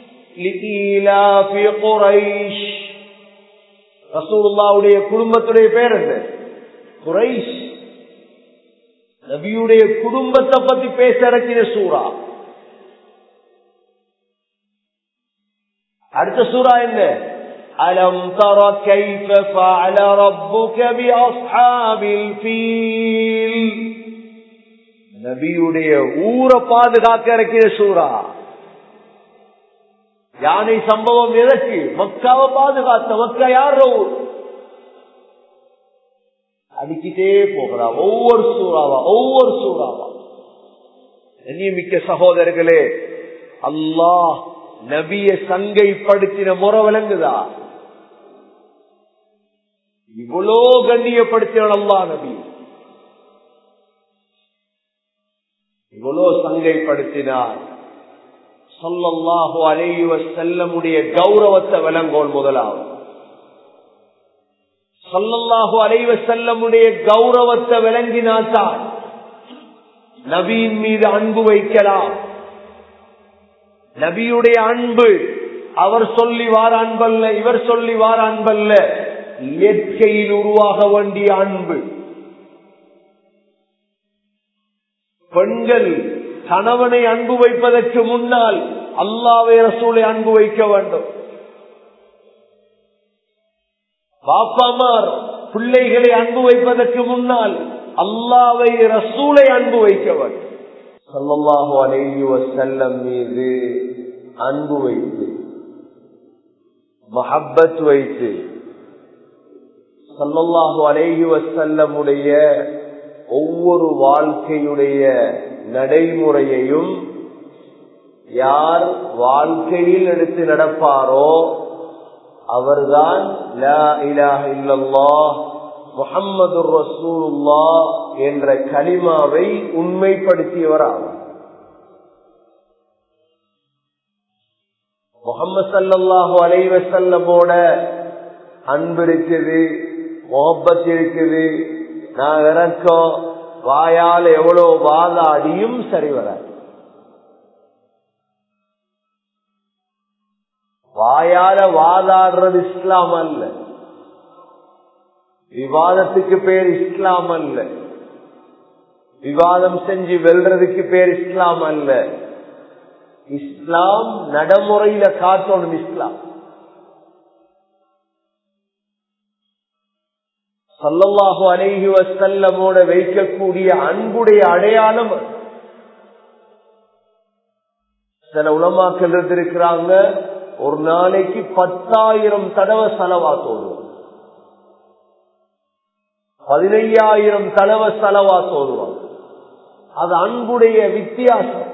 குரைஷ் ரசூலுல்லாவுடைய குடும்பத்துடைய பேர் என்ன குரைஷ் நபியுடைய குடும்பத்தை பத்தி பேச இறக்கிற சூரா அடுத்த சூரா என்ன அலம் தர கைஃப ஃபஅல ரப்புக பிஅஸ்ஹாபில் ஃபீல் நபியுடைய ஊரை பாதுகாக்க இருக்கிற சூரா யானை சம்பவம் எதற்கு மக்காவை பாதுகாத்த மக்கா யார் ஊர் அடிக்கிட்டே போகிறா ஒவ்வொரு சூறாவா ஒவ்வொரு சூறாவா மிக்க சகோதரர்களே அல்லாஹ் நபிய சங்கைப்படுத்தின முறை விளங்குதா இவ்வளோ கண்ணியப்படுத்தின அல்லா நபி இவ்வளோ சங்கைப்படுத்தினார் சொல்லல்லாஹு அலைவ செல்லமுடைய கௌரவத்தை விளங்கோல் முதலாவது சொல்லல்லாஹு அலைவ செல்லமுடைய கௌரவத்தை விளங்கினால்தான் நபியின் மீது அன்பு வைக்கலாம் நபியுடைய அன்பு அவர் சொல்லி வார அன்பல்ல இவர் சொல்லி வார அன்பல்ல இயற்கையில் உருவாக வேண்டிய அன்பு பெண்கள் கணவனை அன்பு வைப்பதற்கு முன்னால் அல்லாவே ரசூலை அன்பு வைக்க வேண்டும் பாப்பாமார் பிள்ளைகளை அன்பு வைப்பதற்கு முன்னால் அல்லாவை ரசூலை அன்பு வைக்க வேண்டும் சல்லல்லாஹு அலைஹி வசல்லம் மீது அன்பு வைத்து மஹப்பத் வைத்து சல்லல்லாஹு அலைஹி வசல்லமுடைய ஒவ்வொரு வாழ்க்கையுடைய நடைமுறையையும் யார் வாழ்க்கையில் எடுத்து நடப்பாரோ அவர்தான் லா இலாஹ இல்லல்லாஹ் முகம்மது ரசூலுல்லா என்ற கலிமாவை உண்மைப்படுத்தியவர் ஆவார் முகமது சல்லாஹூ அலைவசல்லமோட அன்பு இருக்குது முகப்பத் இருக்குது நான் இறக்கம் வாயால் எவ்வளவு வாதாடியும் சரி வராது வாயால வாதாடுறது இஸ்லாம் அல்ல விவாதத்துக்கு பேர் இஸ்லாம் அல்ல விவாதம் செஞ்சு வெல்றதுக்கு பேர் இஸ்லாம் அல்ல இஸ்லாம் நடைமுறையில காட்டணும் இஸ்லாம் சல்லல்லாஹு அலைஹி வசல்லமோட வைக்கக்கூடிய அன்புடைய அடையாளம் சில உலமாக்கள் இருந்திருக்கிறாங்க ஒரு நாளைக்கு பத்தாயிரம் தடவை செலவா தோடுவோம் பதினையாயிரம் தடவை செலவா தோடுவாங்க அது அன்புடைய வித்தியாசம்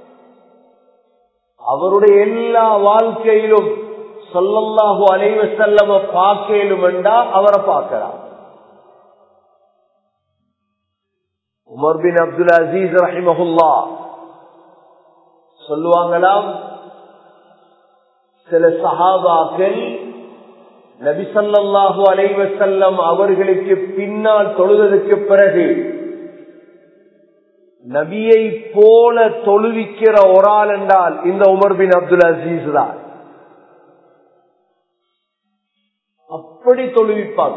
அவருடைய எல்லா வாழ்க்கையிலும் சொல்லல்லாஹு அலைவ செல்லம பார்க்கலும் என்றா அவரை பார்க்கலாம் உமர் பின் அப்துல் அசீஸ் ரஹிமஹுல்லா சொல்லுவாங்களாம் சில சஹாபாக்கள் நபிசல்லாஹு அலைவ செல்லம் அவர்களுக்கு பின்னால் தொழுதற்கு பிறகு நபியை போல தொழுவிக்கிற ஒரு ஆள் என்றால் இந்த உமர் பின் அப்துல் அசீஸ் தான் அப்படி தொழுவிப்பாங்க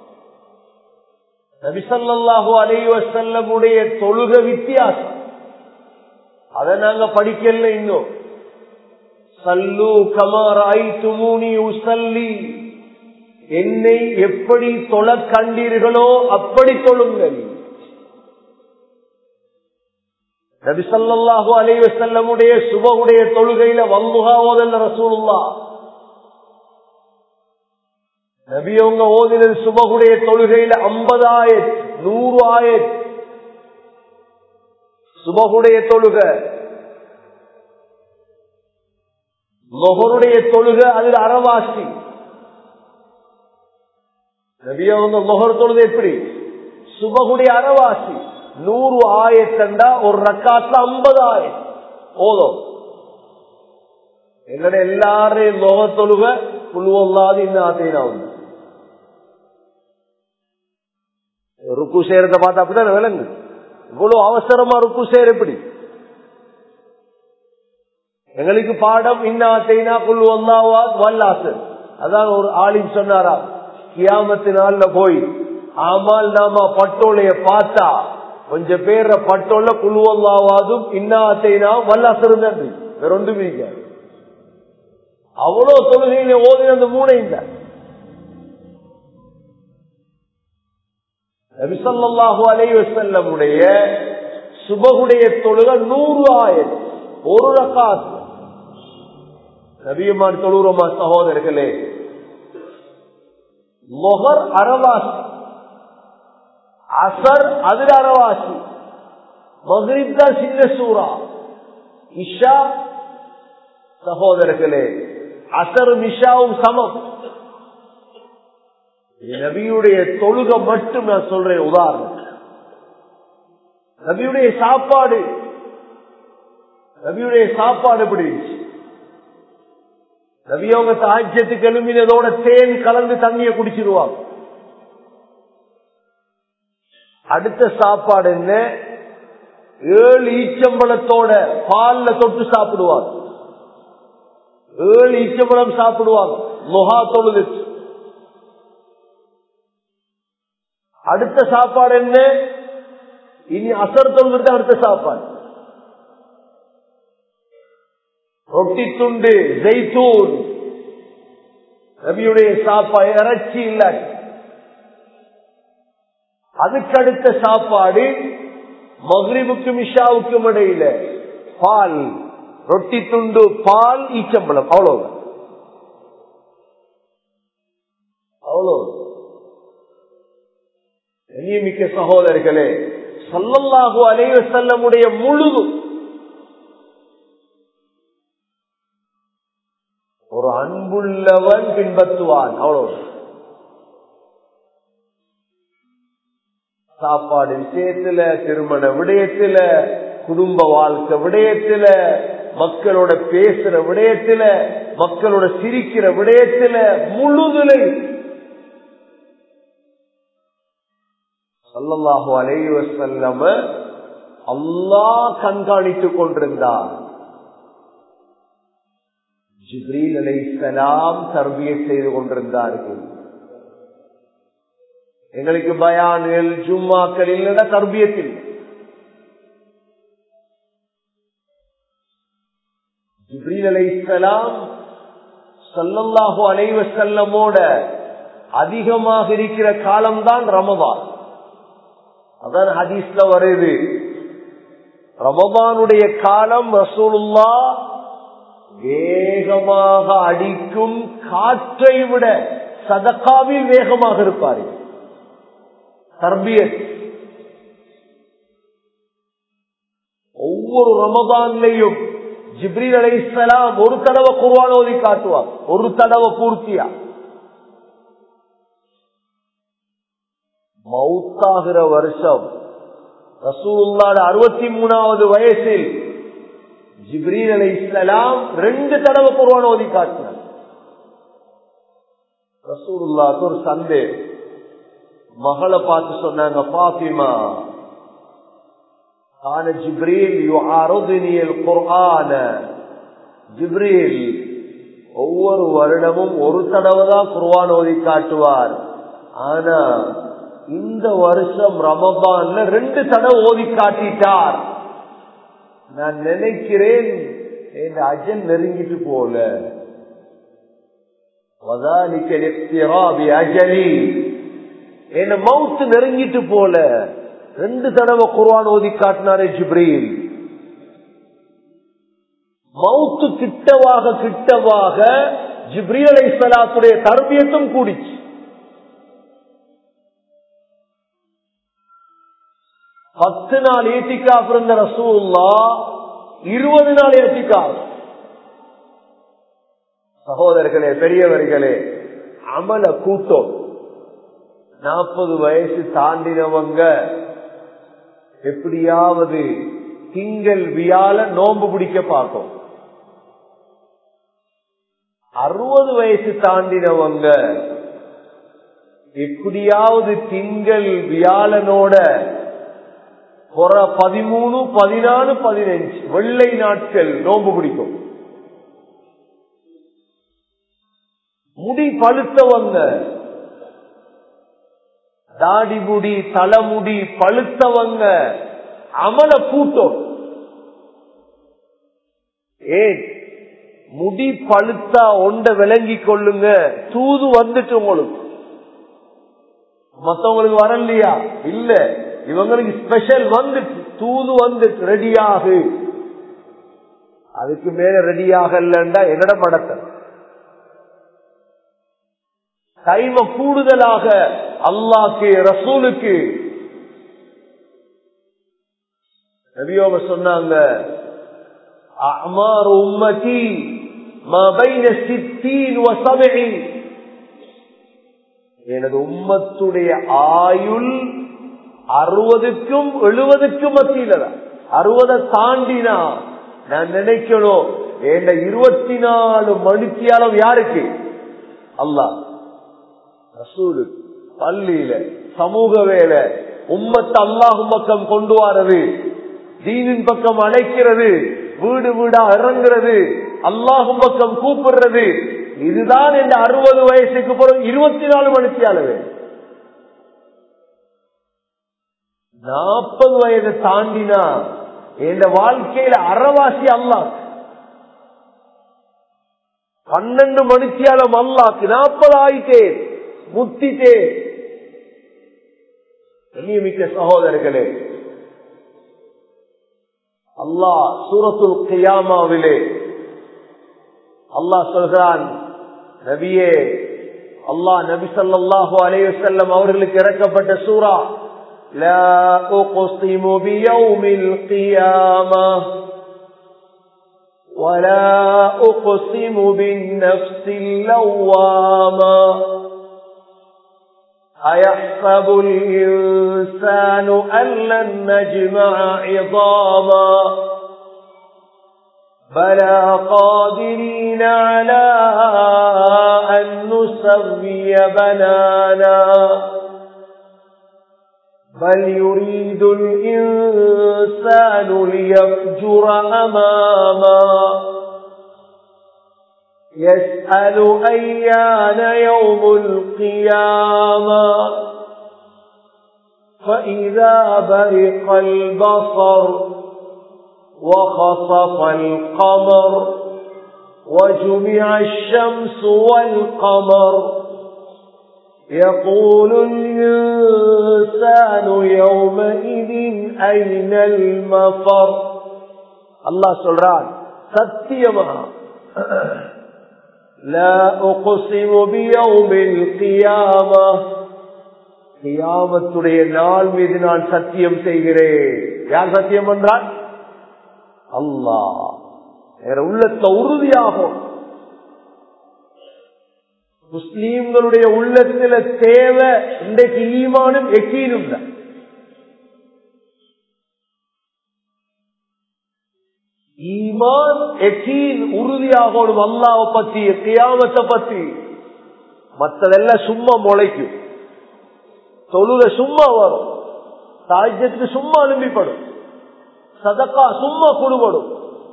நபிசல்லாஹு அலைவ செல்லமுடைய தொழுக வித்தியாசம் அதை நாங்க படிக்கல இன்னும் சல்லு கமாராய் துமூனி உசல்லி என்னை எப்படி தொழ கண்டீர்களோ அப்படி தொழுங்கள் நபிசல்லாஹு அலைவ செல்லமுடைய சுபகுடைய தொழுகையில வல்லுகா ஓதல்ல ரசூலுல்லா நபியவங்க ஓதினது சுபகுடைய தொழுகையில ஐம்பது ஆயத் நூறு ஆயத் சுபகுடைய தொழுக மொகருடைய தொழுக அதில் அறவாசி நபியவங்க மொகர் தொழுது எப்படி சுபகுடைய அறவாசி நூறு ஆயத்தண்டா ஒரு ரக்காத்துல ஐம்பது ஆயிரம் ஓதும் எங்கட எல்லாரையும் முக தொழுக புழுவல்லாது இன்னாத்தையும் உண்டு ருக்கு சேரத்தை பார்த்தா அப்படிதான் விளங்கு இவ்வளவு அவசரமா ருக்கு சேர் எப்படி எங்களுக்கு பாடம் இன்னாத்தைனா குழு ஒன்னாவா வல்லாசர் அதான் ஒரு ஆளின் சொன்னாரா கியாமத்து நாள்ல போய் ஆமால் நாம பட்டோலைய பார்த்தா கொஞ்சம் பேர பட்டோல குழுவல்லாவாதும் இன்னாத்தைனா வல்லாசர் தான் வேற ஒன்றுமே இல்லை. அவ்வளவு தொழுகையில ஓதின அந்த மூணையும் தான் நபிசல்லாஹு அலைவசல்லமுடைய சுபகுடைய தொழுக நூறு ஆயிரம் ஒரு ரக்காத் நபியமான் தொழுகிறோமா சகோதரர்களே மொஹர் அறவாசி அசர் அதில் அறவாசி மகரிப் தான் சின்ன சூறா இஷா சகோதரர்களே அசரும் இஷாவும் சமம் நபியுடைய தொழுக மட்டும் நான் சொல்றேன் உதாரணம் நபியுடைய சாப்பாடு நபியுடைய சாப்பாடு எப்படி இருந்துச்சு நபி அவங்க தாஜ்யத்துக்கு எழுமினதோட தேன் கலந்து தண்ணிய குடிச்சிருவாங்க அடுத்த சாப்பாடு என்ன ஏழு ஈச்சம்பழத்தோட பால்ல தொட்டு சாப்பிடுவாங்க ஏழு ஈச்சம்பழம் சாப்பிடுவாங்க முகா தொழுது அடுத்த சாப்பாடு என்ன இனி அசர் தொழுது அடுத்த சாப்பாடு ரொட்டி துண்டு ஜெய்தூன் நபியுடைய சாப்பாடு இறைச்சி இல்ல அதுக்கடுத்த சாப்பாடு மகிழ்வுக்கும் இஷாவுக்கும் இடையில பால் ரொட்டி துண்டு பால் ஈச்சம்பளம் அவ்வளவு அவ்வளவு மிக்க சகோதரர்களே சல்லல்லாஹு அலைவ செல்லமுடைய முழுதும் ஒரு அன்புள்ளவன் பின்பற்றுவான் அவ்வளவு சாப்பாடு விஷயத்துல திருமண விடயத்துல குடும்ப வாழ்க்கை விடயத்துல மக்களோட பேசுற விடயத்துல மக்களோட சிரிக்கிற விடயத்துல முழுதுலை சல்லல்லாஹு அலைவ செல்லம அல்லா கண்காணித்துக் கொண்டிருந்தார் ஜிப்ரீல் அலைசலாம் தர்பிய செய்து கொண்டிருந்தார்கள் எங்களுக்கு பயான்கள் ஜும்மாக்கள் இல்லைன்னா தர்பியத்தில் ஜிப்ரீல் அலைசலாம் சல்லல்லாஹு அலைவ செல்லமோட அதிகமாக இருக்கிற காலம்தான் ரமதான் அதான் ஹதீஸ்ல வருது ரமபானுடைய காலம் ரசூலுல்லா வேகமாக அடிக்கும் காற்றை விட சதக்காவில் வேகமாக இருப்பார்கள் தர்பியத் ஒவ்வொரு ரமதான்லையும் ஜிப்ரீல் அலைசலாம் ஒரு தடவை குர்வான் ஓதி காட்டுவார் ஒரு தடவை பூர்த்தியா மவுத்தாகிற வருஷம் ரசூல்லாட அறுபத்தி மூணாவது வயசில் ஜிப்ரீல் அலை இஸ்லாம் ரெண்டு தடவை குர்வான் ஓதி காட்டினார் ரசூல்லாக்கு ஒரு சந்தேகம் மகளை பார்த்து சொன்னாங்க பாத்திமா ஆன ஜிப்ரீல் யுஆருதுனியல் குர்ஆன ஜிப்ரீல் ஒவ்வொரு வருடமும் ஒரு தடவை தான் குர்வான் ஓதி காட்டுவார் ஆனா இந்த வருஷம் ரமபான்ல ரெண்டு தடவை ஓதி காட்டிட்டார் நான் நினைக்கிறேன் என் அஜன் நெருங்கிட்டு போல அஜலி என்ன மவுத்து நெருங்கிட்டு போல ரெண்டு தடவை குர்வான் ஓதி காட்டினாரே ஜிப்ரீல் மவுத்து கிட்டவாக கிட்டவாக ஜிப்ரீல் அலை சலாத்துடைய தர்பியத்தும் கூடிச்சு பத்து நாள் ஏத்திக்காப் இருந்த ரசூல்லா இருபது நாள் ஏத்திக்காப் சகோதரர்களே பெரியவர்களே அமல கூட்டம் நாற்பது வயசு தாண்டினவங்க எப்படியாவது திங்கள் வியாழ நோன்பு பிடிக்க பார்க்கும் அறுபது வயசு தாண்டினவங்க எப்படியாவது திங்கள் வியாழனோட புற பதிமூணு பதினாலு பதினஞ்சு வெள்ளை நாட்கள் நோன்பு பிடிக்கும் முடி பழுத்தவங்க தாடி முடி தலைமுடி பழுத்தவங்க அமல கூட்டம் ஏன் முடி பழுத்தா ஒண்ட விளங்கி கொள்ளுங்க தூது வந்துட்டு உங்களுக்கு மத்தவங்களுக்கு வரலையா இல்ல இவங்களுக்கு ஸ்பெஷல் வந்துட்டு தூது வந்துட்டு ரெடியாகு அதுக்கு மேல ரெடியாகலண்டா என்னோட படத்தை டைம கூடுதலாக அல்லாக்கு ரசூலுக்கு நபியோக சொன்னாங்க அமார் உம்மதி எனது உம்மத்துடைய ஆயுள் அறுபதுக்கும் எழுபதுக்கும் மத்தியில அறுபதை தாண்டினா நான் நினைக்கணும் என் இருபத்தி நாலு மணித்தியாலம் யாருக்கு அல்லா ரசூலு பள்ளியில சமூக வேலை உம்மத்தை அல்லாஹு பக்கம் கொண்டு வரது தீனின் பக்கம் அழைக்கிறது வீடு வீடா இறங்குறது அல்லாஹும் பக்கம் கூப்பிடுறது இதுதான் இந்த அறுபது வயசுக்கு பிறகு இருபத்தி நாலு மணிக்கு அளவு நாற்பது வயதை தாண்டினா என் வாழ்க்கையில அறவாசி அல்லா பன்னெண்டு மணித்தியாலம் அல்லாக்கு நாற்பது ஆயிட்டேன் முத்திட்டேன் மிக்க சகோதரர்களே அல்லாஹ் சூரத்துல் கியாமாவிலே அல்லாஹ் சொல்கிறான் நபியே அல்லாஹ் நபி சல்லாஹு அலையுசல்லம் அவர்களுக்கு இறக்கப்பட்ட சூரா لا أقسم بيوم القيامة ولا أقسم بالنفس اللوامة أيحسب الإنسان أن لن نجمع عظاما بلى قادرين على أن نسوي بنانا بل يريد الإنسان ليفجر أماما يسأل أيان يوم القيامة فإذا برق البصر وخصف القمر وجمع الشمس والقمر يقول الإنسان يومئذ أين المفر الله سلران ستيما لا أقسم بيوم القيامة கியாமத்துடைய நாள் மீது நான் சத்தியம் செய்கிறேன் யார் சத்தியம் என்றால் அல்லா வேற உள்ளத்தை உறுதியாகும் முஸ்லீம்களுடைய உள்ளத்துல தேவை இன்றைக்கு ஈமானும் எக்கீனும் தான் ஈமான் எக்கீன் உறுதியாகணும் அல்லாவை பத்தி கியாமத்தை பத்தி மற்றதெல்லாம் சும்மா முளைக்கும் தொழுக சும்மா வரும் தாஜ்யத்துக்கு சும்மா அனுப்பிப்படும் சதக்கா சும்மா கொடுபடும்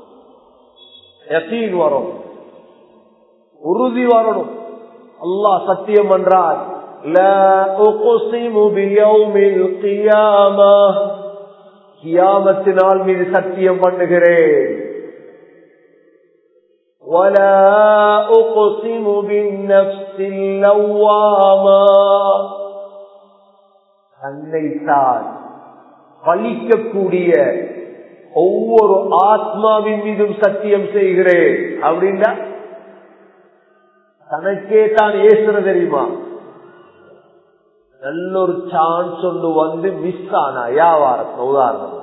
யசீன் வரும் உறுதி வரணும் அல்லாஹ் சத்தியம் என்றார் கியாமத்தினால் மீது சத்தியம் பண்ணுகிறேன் ولا أقسم بالنفس اللوامة தன்னைத்தான் பழிக்கக்கூடிய ஒவ்வொரு ஆத்மாவின் மீதும் சத்தியம் செய்கிறேன் அப்படின்னா தனக்கே தான் ஏசுற தெரியுமா நல்ல ஒரு சான்ஸ் ஒன்று வந்து மிஸ் ஆனா வியாபாரத்துல உதாரணம்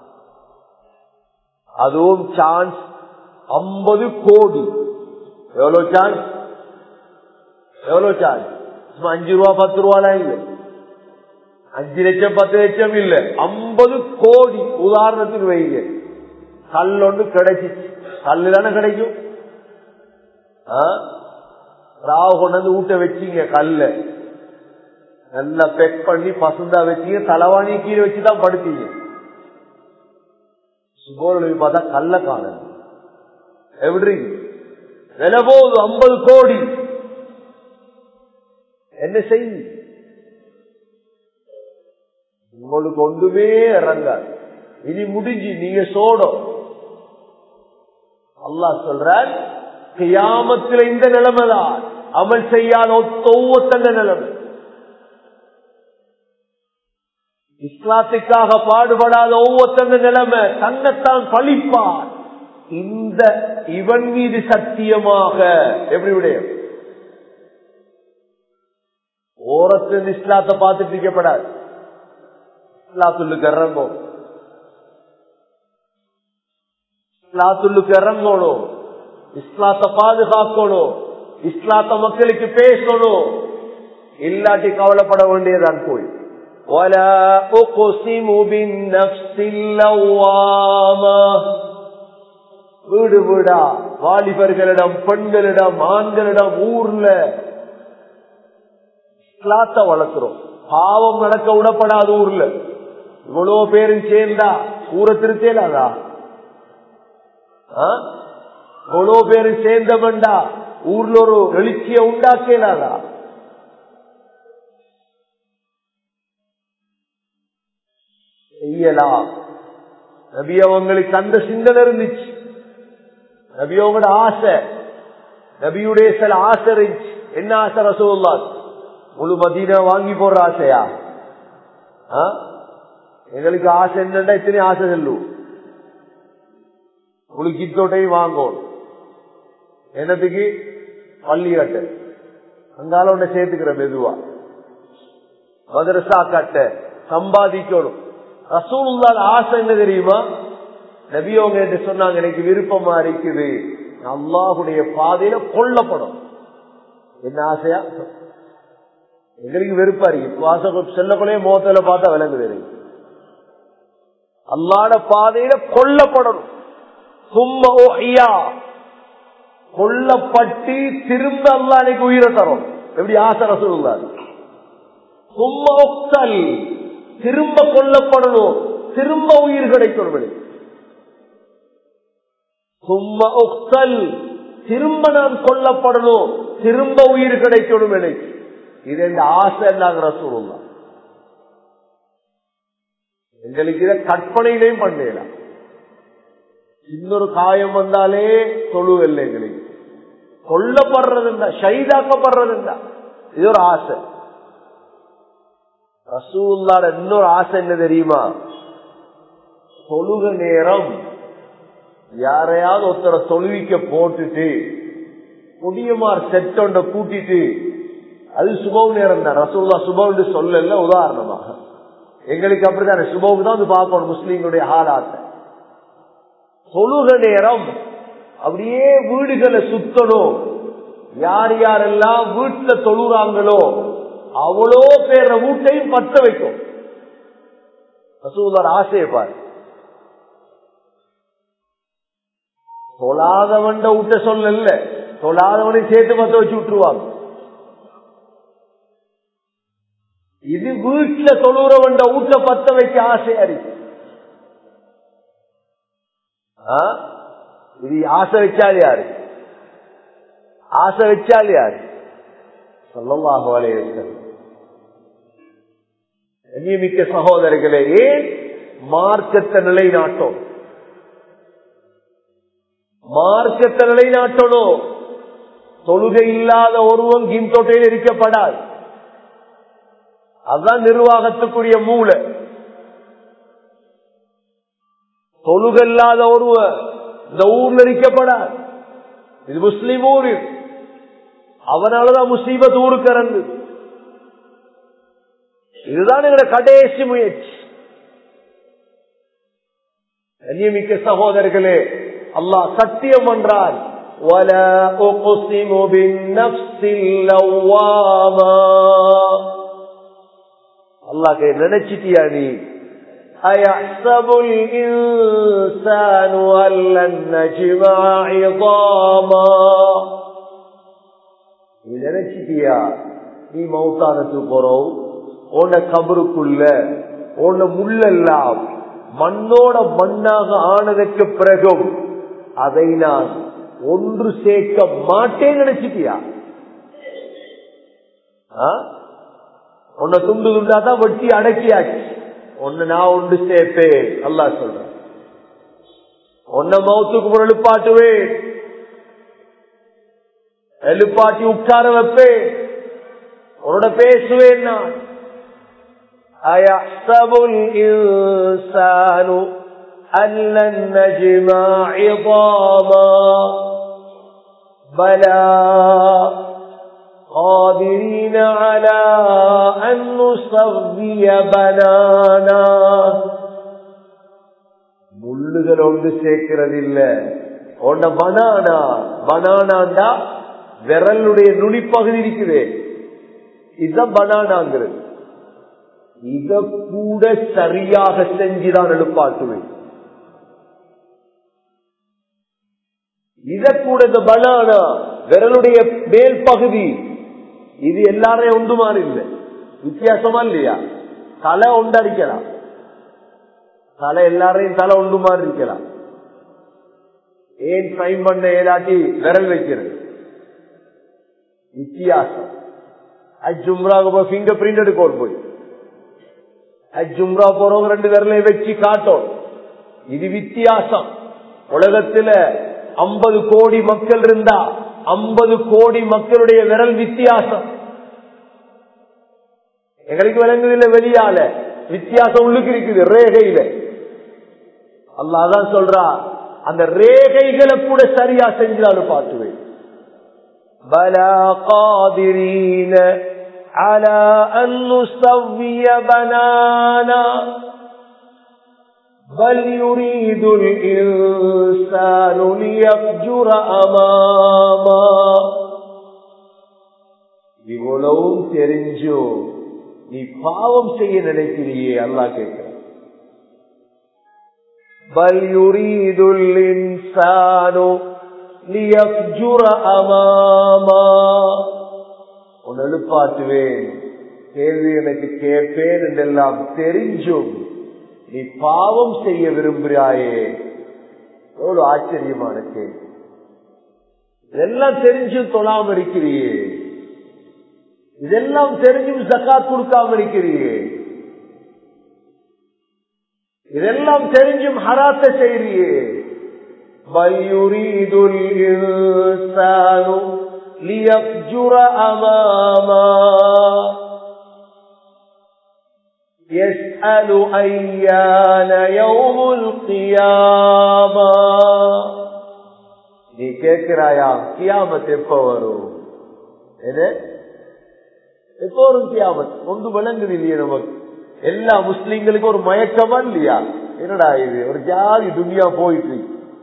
அதுவும் சான்ஸ் ஐம்பது கோடி எவ்வளவு சான்ஸ் எவ்வளவு சான்ஸ் சும்மா அஞ்சு ரூபா பத்து ரூபாலாம் இல்லை அஞ்சு லட்சம் பத்து லட்சம் இல்ல ஐம்பது கோடி உதாரணத்துக்கு வைங்க கல் ஒன்று கிடைச்சிச்சு கல்லு தானே கிடைக்கும் ராவ கொண்டு வந்து ஊட்ட வச்சீங்க கல்ல நல்லா பெக் பண்ணி பசுந்தா வச்சீங்க தலைவாணி கீழே வச்சுதான் படுத்தீங்க சுகோல் பார்த்தா கல்ல காண எப்படி விலை போகுது ஐம்பது கோடி என்ன செய்யுது உங்களுக்கு ஒன்றுமே இறங்காது இனி முடிஞ்சு நீங்க சோடம் அல்லா சொல்ற கியாமத்தில் இந்த நிலைமைதான் அமல் செய்யாத ஒவ்வொருத்தங்க நிலைமை இஸ்லாத்துக்காக பாடுபடாத ஒவ்வொருத்தங்க நிலைமை தன்னைத்தான் பழிப்பார் இந்த இவன் மீது சத்தியமாக எப்படி விடயம் ஓரத்தில் இஸ்லாத்தை பார்த்துட்டு இருக்கப்படாது இஸ்லாத்துள்ளுக்கு இறங்கும் இஸ்லாத்துள்ளுக்கு இறங்கணும் இஸ்லாத்தை பாதுகாக்கணும் இஸ்லாத்த மக்களுக்கு பேசணும் இல்லாட்டி கவலைப்பட வேண்டியதான் போய் ولا أقسم بالنفس اللوامة வீடு வீடா வாலிபர்களிடம் பெண்களிடம் ஆண்களிடம் ஊர்ல இஸ்லாத்த வளர்க்கிறோம் பாவம் நடக்க விடப்படாத ஊர்ல இவ்வளவு பேரும் சேர்ந்தா ஊரை திருத்தேலாதா இவ்வளவு பேரும் சேர்ந்தவன்டா ஊர்ல ஒரு எழுச்சிய உண்டாக்கலாதா செய்யலாம் நபி அவங்களுக்கு அந்த சிந்தனை இருந்துச்சு நபி அவங்களோட ஆசை நபியுடைய சில ஆசை இருந்துச்சு என்ன ஆசை ரசோல்லா முழு மதீனா வாங்கி போடுற ஆசையா எங்களுக்கு ஆசை என்னண்டா இத்தனை ஆசை செல்லும் முழு கித்தோட்டையும் வாங்கும் என்னத்துக்கு பள்ளி கட்ட அங்கால ஒன்றை சேர்த்துக்கிற மெதுவா மதரசா கட்ட சம்பாதிக்கணும் ரசூலுல்லாத ஆசை என்ன தெரியுமா நபியோங்க என்று சொன்னாங்க எனக்கு விருப்பமா இருக்குது அல்லாஹுடைய பாதையில கொல்லப்படும் என்ன ஆசையா எங்களுக்கு வெறுப்பா இருக்கு வாசகம் செல்லக்குள்ளே முகத்துல பார்த்தா விளங்குது எனக்கு அல்லாட பாதையில கொல்லப்படணும் சும்மா ஐயா கொல்லப்பட்டு திரும்ப அல்லா அன்னைக்கு உயிரை தரும் எப்படி ஆசை ரசூலுல்லாது சும்மா ஒக்தல் திரும்ப கொல்லப்படணும் திரும்ப உயிர் கிடைக்கணும் சும்மா ஒக்தல் திரும்ப நான் கொல்லப்படணும் திரும்ப உயிர் கிடைக்கணும் எனக்கு இது எந்த ஆசை இல்லாங்கிற சூழ்நிலை எங்களுக்கு இதை கற்பனையிலையும் பண்ணலாம் இன்னொரு காயம் வந்தாலே தொழுவல்ல எங்களுக்கு கொல்லப்படுறதுண்டா ஷைதாக்கப்படுறதுண்டா இது ஒரு ஆசை ரசூல்லாட இன்னொரு ஆசை என்ன தெரியுமா தொழுக நேரம் யாரையாவது ஒருத்தரை தொழுவிக்க போட்டுட்டு குடியமார் செட்டொண்ட கூட்டிட்டு அது சுபவ நேரம் தான் ரசூல்லா சுபம் சொல்லல உதாரணமாக எங்களுக்கு அப்படிதான் சுபவுக்கு தான் வந்து பார்க்கணும் முஸ்லீம்களுடைய ஹாலாத்தை தொழுக நேரம் அப்படியே வீடுகளை சுத்தணும் யார் யாரெல்லாம் வீட்டுல தொழுறாங்களோ அவ்வளோ பேர வீட்டையும் பத்த வைக்கும் ரசூலார் ஆசையை பாரு தொழாதவன் விட்ட சொல்லல தொழாதவனை சேர்த்து பத்த வச்சு விட்டுருவாங்க இது வீட்டுல தொழுறவன் வீட்டை பத்த வைக்க ஆசையா இருக்கு இது ஆசை வச்சால் யாரு ஆசை வச்சால் யாரு சொல்லமாக வலையிருக்கிறது மிக்க சகோதரர்களே ஏன் மார்க்கத்தை நிலைநாட்டும் மார்க்கத்தை நிலைநாட்டணும் தொழுகை இல்லாத ஒருவன் கின் தொட்டையில் இருக்கப்படாது அதுதான் நிர்வாகத்துக்குரிய மூளை தொழுகல்லாத ஒருவர் இந்த ஊர்ல இருக்கப்படாது இது முஸ்லிம் ஊர் இது. அவனாலதான் முசீபத் ஊருக்கு இறங்கு இதுதான் எங்களோட கடைசி முயற்சி கண்ணியமிக்க சகோதரர்களே அல்லாஹ் சத்தியம் பண்றான் وَلَا أُقْسِمُ بِالنَّفْسِ اللَّوَّامَةِ அல்லாஹ் நினைச்சிட்டியா நீ أيحسب الإنسان أن لن نجمع عظاما நீ நினைச்சிட்டியா நீ மௌத்தானத்துக்கு போறோம் உன்ன கபருக்குள்ள உன்ன முள்ளெல்லாம் மண்ணோட மண்ணாக ஆனதற்கு பிறகும் அதை நான் ஒன்று சேர்க்க மாட்டேன் நினைச்சிட்டியா ஆ? உன்னை துண்டு துண்டா தான் வெட்டி அடக்கியாச்சு உன்னை நான் ஒன்று சேர்ப்பேன் அல்லா சொல்றேன் உன்னை மௌத்துக்கு முன் எழுப்பாட்டுவேன் எழுப்பாட்டி உட்கார வைப்பேன் உன்னோட பேசுவேன் நான் أيحسب الإنسان أن لن نجمع عظاما بلى قادرين على أن نسوي بنانا முள்ளுகள் ஒன்று சேர்க்கிறது இல்ல உன்ன பனானா பனானாண்டா விரலுடைய நுனிப்பகுதி இருக்குது இதுதான் பனானாங்கிறது இத கூட சரியாக செஞ்சுதான் எழுப்பாட்டுவேன் இத கூட இந்த பனானா விரலுடைய மேல் பகுதி இது எல்லாரையும் ஒன்று மாறி இல்லை வித்தியாசமா இல்லையா தலை ஒன்றடிக்கலாம் தலை எல்லாரையும் தலை ஒன்று மாறி இருக்கலாம் ஏன் சைன் பண்ண ஏதாட்டி விரல் வைக்கிறது வித்தியாசம் அஜும்ராக பிங்கர் பிரிண்ட் எடுக்கணும் போய் அஜும்ரா போறவங்க ரெண்டு விரலையும் வச்சு காட்டும் இது வித்தியாசம் உலகத்துல ஐம்பது கோடி மக்கள் இருந்தா ஐம்பது கோடி மக்களுடைய விரல் வித்தியாசம் எங்களுக்கு விளங்குதில்ல வெளியால வித்தியாசம் உள்ளுக்கு இருக்குது ரேகையில அல்லாதான் சொல்றா அந்த ரேகைகளை கூட சரியா செஞ்சாலும் பாட்டுவேன் பலா காதிரீன على أن نسوي بنانا بل يريد الإنسان ليفجر أماما இவ்வளவும் தெரிஞ்சோ நீ பாவம் செய்ய நினைக்கிறியே அல்லா கேட்கிற பல் யுரீதுல் இன்சானு லியஃஜுர அமாமா உன் எழுப்பாட்டுவேன் கேள்வி எனக்கு கேட்பேன் என்றெல்லாம் தெரிஞ்சும் நீ பாவம் செய்ய விரும்புகிறாயே எவ்வளவு ஆச்சரியமான கேள்வி இதெல்லாம் தெரிஞ்சும் தொழாம இருக்கிறியே இதெல்லாம் தெரிஞ்சும் ஜக்காத் கொடுக்காம இருக்கிறியே இதெல்லாம் தெரிஞ்சும் ஹராத்த செய்றியே பல்யுரீதுல் இன்சானு ليفجر أماما يسأل أيان يوم القيامة நீ கேட்கிறாயா கியாமத் எப்ப வரும் என்ன எப்போ வரும் கியாமத் ஒன்று விளங்குது இல்லையா நமக்கு எல்லா முஸ்லீம்களுக்கும் ஒரு மயக்கமா இல்லையா என்னடா இது ஒரு ஜாதி துணியா போயிட்டு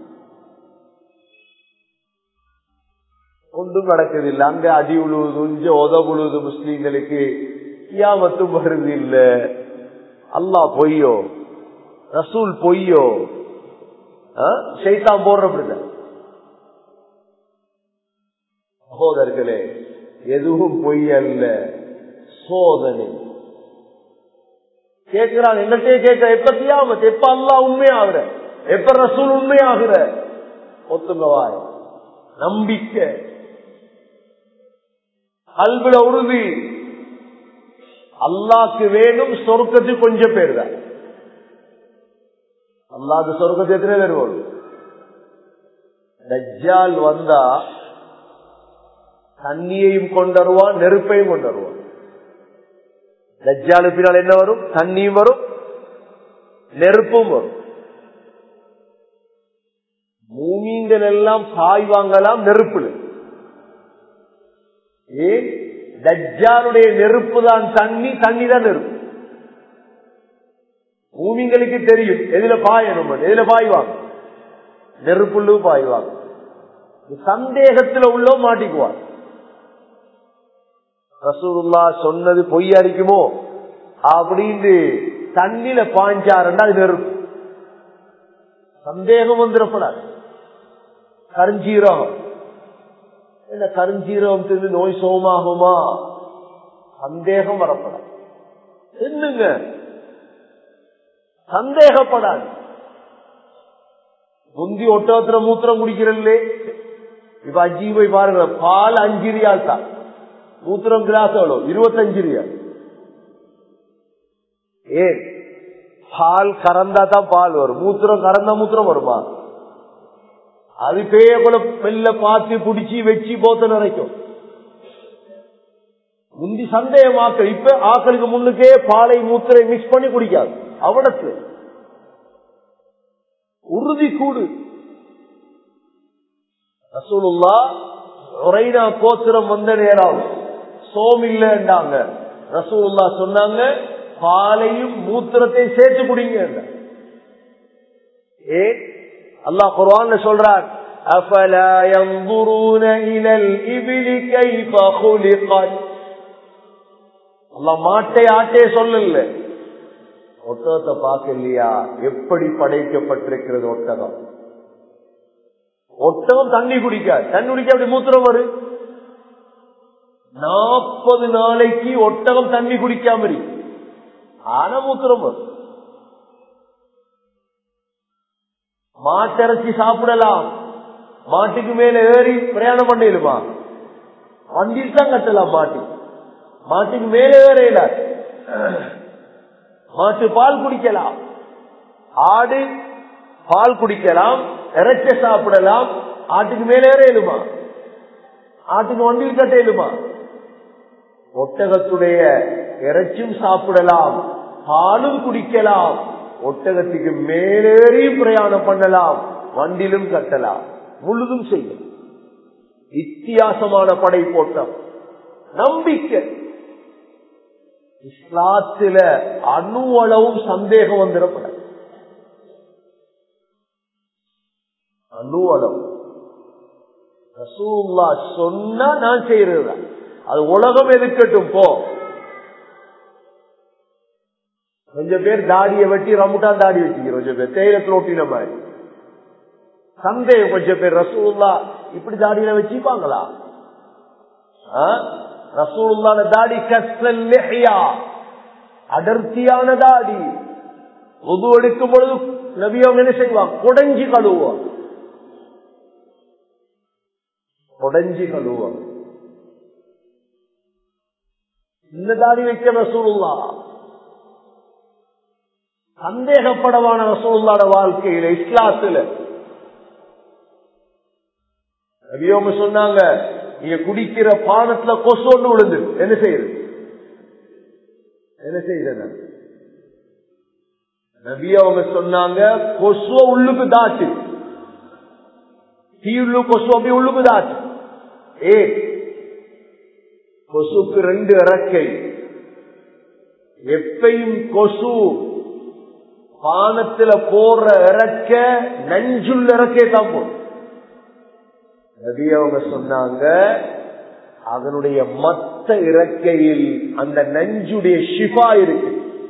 ஒன்றும் நடக்குதில்லை அங்க அடி உழுவுது உஞ்ச உத உழுவுது முஸ்லீம்களுக்கு கியாமத்தும் வருது இல்ல அல்லாஹ் பொய்யோ ரசூல் பொய்யோ சைத்தான் போடுற சகோதரர்களே எதுவும் பொய் அல்ல சோதனை கேட்கிறான் எங்கள்கிட்டயே கேட்கிற எப்ப தியாமத் எப்ப அல்லா உண்மையாகிற எப்ப ரசூல் உண்மையாகிற ஒத்துங்கவாய் நம்பிக்கை அல்புல உறுதி அல்லாக்கு வேணும் சொர்க்கத்துக்கு கொஞ்சம் பேர் தான் அல்லாது சொர்க்கத்தை எத்தனை பேர் வரும் தஜ்ஜால் வந்தா தண்ணியையும் கொண்டு வருவான் நெருப்பையும் கொண்டு வருவான் தஜ்ஜாலு பின்னால் என்ன வரும் தண்ணியும் வரும் நெருப்பும் வரும் மூமீன்கள் எல்லாம் பாய்வாங்கலாம் நெருப்புல ஏன் தஜ்ஜாலுடைய நெருப்பு தான் தண்ணி தண்ணி தான் நெருப்பு மூமிங்களுக்கு தெரியும் எதுல பாயணும் எதுல பாய்வாங்க நெருப்புள்ளு பாய்வாங்க சந்தேகத்துல உள்ள மாட்டிக்குவார் ரசூலுல்லா சொன்னது பொய்யா இருக்குமோ அப்படின்னு தண்ணில பாஞ்சாருன்னா அது நெருப்பு சந்தேகம் வந்துடப்படாது கருஞ்சீரகம் என்ன கருஞ்சீரகம் திருந்து நோய் சோமாகுமா சந்தேகம் வரப்படாது என்னங்க சந்தேகப்படாது முந்தி ஒட்டோத்திர மூத்திரம் குடிக்கிறல்லே இப்ப அஞ்சு போய் பாருங்க பால் அஞ்சு ரியால் தான் மூத்திரம் கிளாஸ் எவ்வளோ இருபத்தஞ்சு ரியால் ஏன் பால் கறந்தா தான் பால் வரும் மூத்திரம் கறந்தா மூத்திரம் வருமா அது பேய போல மெல்ல பார்த்து பிடிச்சி வச்சு போத்த நிறைக்கும் முந்தி சந்தேகம் ஆக்கள் இப்ப ஆக்களுக்கு முன்னுக்கே பாலை மூத்திரை மிக்ஸ் பண்ணி குடிக்காது அவடத்து உறுதி கூடு ரசூலுல்லா உரைனா கோத்திரம் வந்த நேரம் சோம் இல்லைன்றாங்க ரசூலுல்லா சொன்னாங்க பாலையும் மூத்திரத்தை சேர்த்து குடிங்க ஏ அல்லாஹ் குர்ஆன்ல சொல்றார் أفلا ينظرون إلى الإبل كيف خلقت அல்லாஹ் மாட்டை ஆட்டே சொல்லல ஒட்டகத்தை பார்க்கலையா எப்படி படைக்கப்பட்டிருக்கிறது ஒட்டகம் ஒட்டகம் தண்ணி குடிக்காது தண்ணி குடிக்க அப்படி மூத்திரம் வரும் நாற்பது நாளைக்கு ஒட்டகம் தண்ணி குடிக்காம இருக்கு ஆனா மூத்திரம் வரும் மாட்டிறச்சி சாப்பிடலாம் மாட்டுக்கு மேல ஏறி பிரயாணம் பண்ணிடுமா வண்டியில் தான் கட்டலாம் மாட்டு மாட்டுக்கு மேல ஏறையில மாட்டு பால் குடிக்கலாம் ஆடு பால் குடிக்கலாம் இறைச்ச சாப்பிடலாம் ஆட்டுக்கு மேல ஏறையிலுமா ஆட்டுக்கு வண்டியில் கட்டையிலுமா ஒட்டகத்துடைய இறைச்சும் சாப்பிடலாம் பாலும் குடிக்கலாம் ஒட்டகத்துக்கு மேலேறி பிரயாணம் பண்ணலாம் வண்டிலும் கட்டலாம் முழுதும் செய்யும் வித்தியாசமான படை போட்டம் நம்பிக்கை இஸ்லாத்தில அணு அளவும் சந்தேகம் வந்துடப்பட அணு அளவு ரசூல்லா சொன்னா நான் செய்யறது அது உலகம் எதுக்கட்டும் போ கொஞ்சம் பேர் தாடியை வெட்டி ரமுட்டான் தாடி வச்சுக்கிறோம் கொஞ்சம் பேர் தேயிலத்தில் ஒட்டின மாதிரி சந்தேகம் கொஞ்சம் பேர் ரசூல்லா இப்படி தாடியில வச்சுப்பாங்களா ரசூல்லான தாடி கஸ்தல் அடர்த்தியான தாடி உது எடுக்கும் பொழுது நபியம் என்ன செய்வாங்க குடஞ்சி கழுவோம் குடஞ்சி கழுவோம் இந்த தாடி வைக்க ரசூல்லா சந்தேகப்படவான ரசூல்லாட வாழ்க்கையில இஸ்லாத்துல நபியோங்க சொன்னாங்க நீங்க குடிக்கிற பானத்துல கொசு ஒன்று விழுந்து என்ன செய்யுது என்ன செய்யுது நபி அவங்க சொன்னாங்க கொசுவ உள்ளுக்கு தாட்டு தீ உள்ளு கொசு அப்படி உள்ளுக்கு தாட்டு ஏ கொசுக்கு ரெண்டு இறக்கை எப்பையும் கொசு பானத்துல போற இறக்க நஞ்சுள்ள இறக்கே தான் போடும் நபி அவங்க சொன்னாங்க அதனுடைய மத்த இறக்கையில் அந்த நஞ்சுடைய ஷிஃபா இருக்கு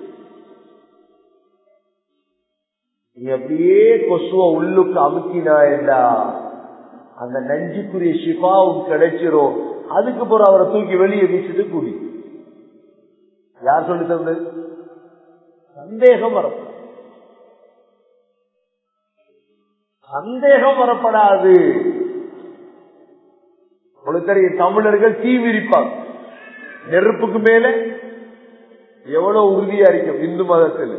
நீ அப்படியே கொசுவ உள்ளுக்கு அமுக்கினாயண்டா அந்த நஞ்சுக்குரிய ஷிஃபாவும் கிடைச்சிரும் அதுக்கு பிறகு அவரை தூக்கி வெளியே வீசிட்டு கூடி யார் சொல்லி தந்தது சந்தேகம் வரும் சந்தேகம் வரப்படாது உங்களுக்கு தெரியும் தமிழர்கள் தீ விரிப்பாங்க நெருப்புக்கு மேல எவ்வளவு உறுதியா இருக்கும் இந்து மதத்தில்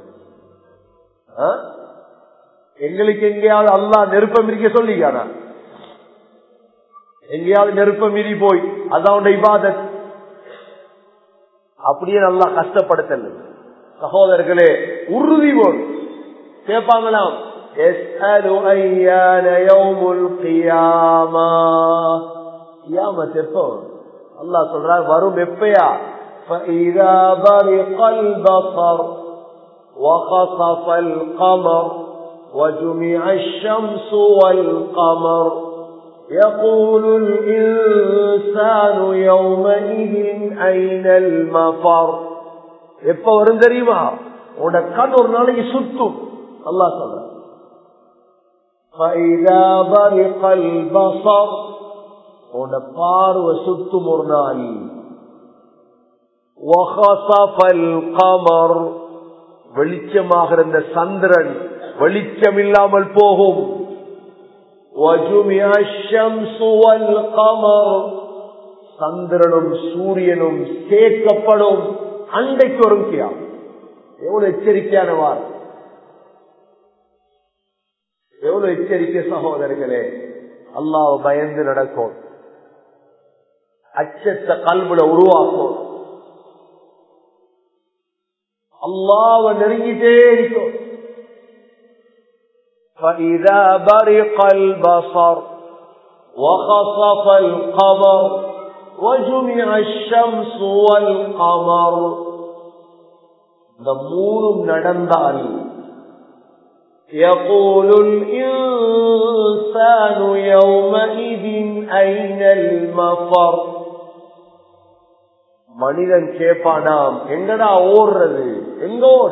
எங்களுக்கு எங்கேயாவது அல்லா நெருப்பம் இருக்க சொல்லிக்கானா எங்கேயாவது நெருப்பம் மீறி போய் அதான் இபாதத் அப்படியே நல்லா கஷ்டப்படுத்தல் சகோதரர்களே உறுதி போல் கேட்பாங்களாம் يسأل أيان يوم القيامة قيامة எப்போ அல்லாஹ் சொல்றார் வரும் எப்பயா فإذا برق البصر وخصف القمر وجمع الشمس والقمر يقول الإنسان يومئذ أين المفر எப்ப வரும் தெரியுமா உன்னோட கண் ஒரு நாளைக்கு சுத்தும் அல்லா சொல்ற உன்னோட பார்வை சுத்தும் ஒரு நாள் கமர் வெளிச்சமாக இருந்த சந்திரன் வெளிச்சம் இல்லாமல் போகும் சந்திரனும் சூரியனும் சேர்க்கப்படும் அண்டைக்கு வரும் கியாம் எவ்வளவு எச்சரிக்கையான வார்த்தை எவ்வளவு எச்சரிக்கை சகோதரர்களே அல்லாஹ் பயந்து நடக்கும் அச்சத்தை கல்விட உருவாக்கும் அல்லாவ நெருங்கிட்டே இருக்கும் فإذا برق البصر وخصف القمر وجمع الشمس والقمر இந்த மூணும் நடந்தால் يقول الإنسان يومئذ أين المفر மனிதன் கேட்பானாம் எங்கடா ஓடுறது எங்க ஓட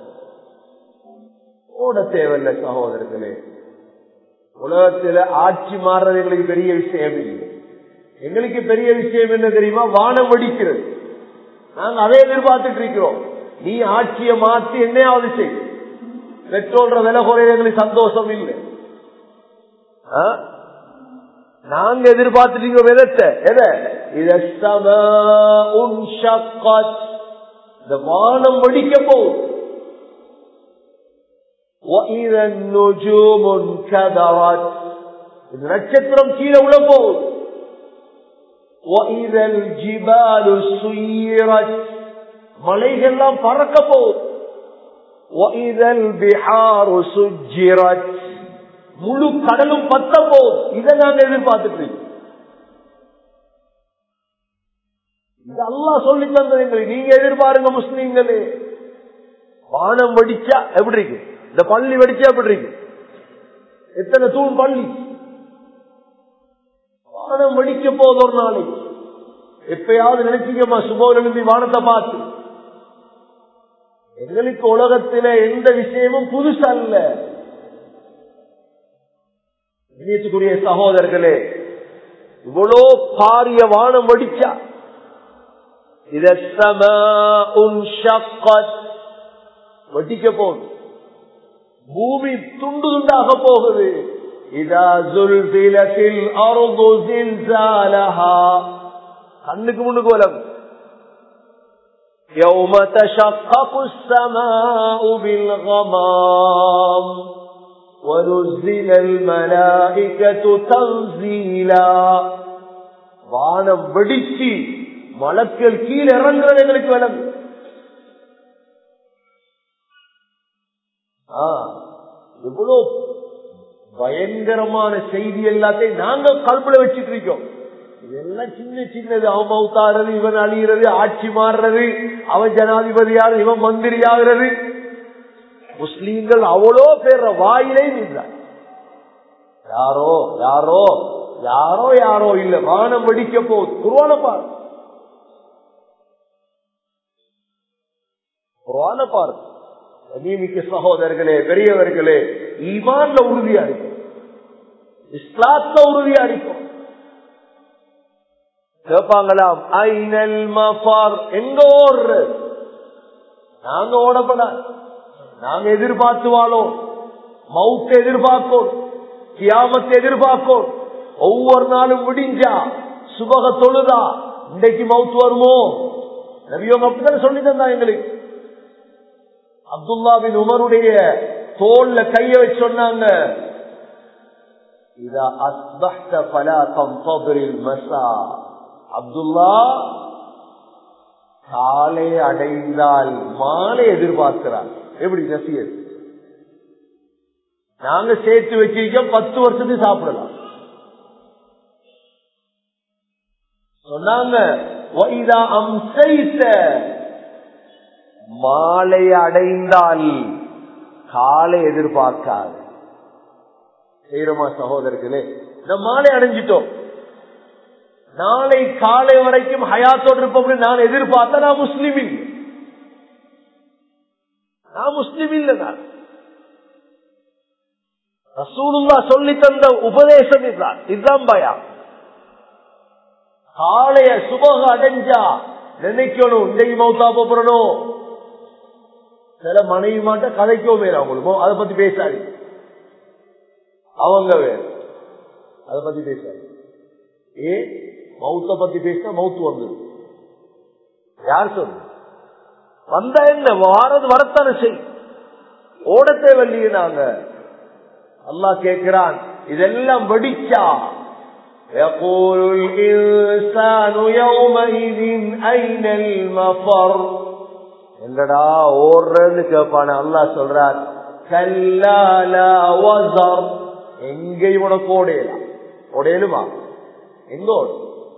ஓட தேவையில்ல சகோதரர்களே உலகத்துல ஆட்சி மாறுறது எங்களுக்கு பெரிய விஷயம் இல்லை எங்களுக்கு பெரிய விஷயம் என்ன தெரியுமா வானம் வெடிக்கிறது நாங்க அதை எதிர்பார்த்துட்டு இருக்கிறோம் நீ ஆட்சியை மாத்தி என்னையாவது செய் பெட்ரோல்ற விலை குறைய எங்களுக்கு சந்தோஷம் இல்லை நாங்க எதிர்பார்த்துட்டீங்க விதத்தை எதை இந்த வானம் வெடிக்க போகுது நட்சத்திரம் கீழே உள்ள போகுது மலைகள்லாம் பறக்க போகுது முழு கடலும் பத்த போகுது இதை நாங்க எதிர்பார்த்துட்டு இது அல்லா சொல்லி தந்தது எங்களுக்கு நீங்க எதிர்பாருங்க முஸ்லீம்களே வானம் வெடிச்சா எப்படி இருக்கு இந்த பள்ளி வெடிச்சா எப்படி இருக்கு எத்தனை தூண் பள்ளி வானம் வெடிக்க போகுது ஒரு நாளைக்கு எப்பயாவது நினைச்சீங்கம்மா சுபோர் எழுதி வானத்தை பார்த்து எங்களுக்கு உலகத்தில எந்த விஷயமும் புதுசு அல்ல இணையத்துக்குரிய சகோதரர்களே இவ்வளோ பாரிய வானம் வடிச்சா வட்டிக்க போகுது பூமி துண்டு துண்டாக போகுது இதா ஜுல்சிலத்தில் அருது ஜில்சாலஹா கண்ணுக்கு முன்னுக்கு வலம் يوم تشقق السماء بالغمام ونزل الملائكة تنزيلا வானம் வெடிச்சு மலக்கள் கீழே இறங்குறது எங்களுக்கு விளங்கு எவ்வளவு பயங்கரமான செய்தி எல்லாத்தையும் நாங்க கல்புல வச்சுட்டு இருக்கோம் இதெல்லாம் சின்ன சின்னது அவன் மவுத்தாடுறது இவன் அழிகிறது ஆட்சி மாறுறது அவன் ஜனாதிபதியாரு இவன் மந்திரி ஆகிறது முஸ்லீம்கள் அவ்வளோ பேர் வாயிலே நின்றார் யாரோ யாரோ யாரோ யாரோ இல்ல வானம் வெடிக்க போகுது குருவான பாரு குருவான பாரு நீமிக்க சகோதரர்களே பெரியவர்களே ஈமான்ல உறுதியா இருக்கும் இஸ்லாத்துல உறுதியா இருக்கும் கேட்பாங்களாம் ஐநல் மஃபார் எங்க ஓடுற நாங்க ஓடப்பட நாங்க எதிர்பார்த்து வாழோம் மவுத்தை எதிர்பார்க்கோம் கியாமத்தை எதிர்பார்க்கோம் ஒவ்வொரு நாளும் விடிஞ்சா சுபக தொழுதா இன்றைக்கு மவுத்து வருமோ நபியோங்க அப்படிதான் சொல்லி தந்தா எங்களுக்கு அப்துல்லாவின் உமருடைய தோல்ல கைய வச்சு சொன்னாங்க இதா அஸ்பஹ்த பலா தம்பரில் மசா அப்துல்லா காலை அடைந்தால் மாலை எதிர்பார்க்கிறார் எப்படி நசியர் நாங்க சேர்த்து வச்சிருக்க பத்து வருஷத்துக்கு சாப்பிடலாம் சொன்னாங்க "வைதா அம்சைத்த" மாலை அடைந்தால் காலை எதிர்பார்க்காது செய்யறோமா சகோதரர்களே இந்த மாலை அடைஞ்சிட்டோம் நாளை காலை வரைக்கும் ஹயாத்தோடு இருப்போம் நான் எதிர்பார்த்தா நான் முஸ்லீம் இல்லை நான் முஸ்லீம் இல்லை நான் ரசூலுல்லா சொல்லி தந்த உபதேசம் இதுதான் இதுதான் பயா காளைய சுபக அடைஞ்சா நினைக்கணும் இன்றைக்கு மௌத்தா போறணும் சில மனைவி மாட்ட கதைக்கவே அவங்களுக்கு அதை பத்தி பேசாது அவங்க வேறு அதை பத்தி பேசாது ஏ மௌத்த பத்தி பேசினா மௌத்து வந்துடும் யார் சொல்லு வந்தா என்ன வாரது வரத்தான செய் ஓடத்தை வள்ளியே நாங்க அல்லாஹ் கேட்கிறான் இதெல்லாம் வெடிச்சா يقول الإنسان يومئذ أين المفر எங்கடா ஓடுறன்னு கேட்பான அல்லாஹ் சொல்றார் கல்லாலா வஸர் எங்க உனக்கு ஓடையலாம் ஓடையலுமா எங்க ஓடும்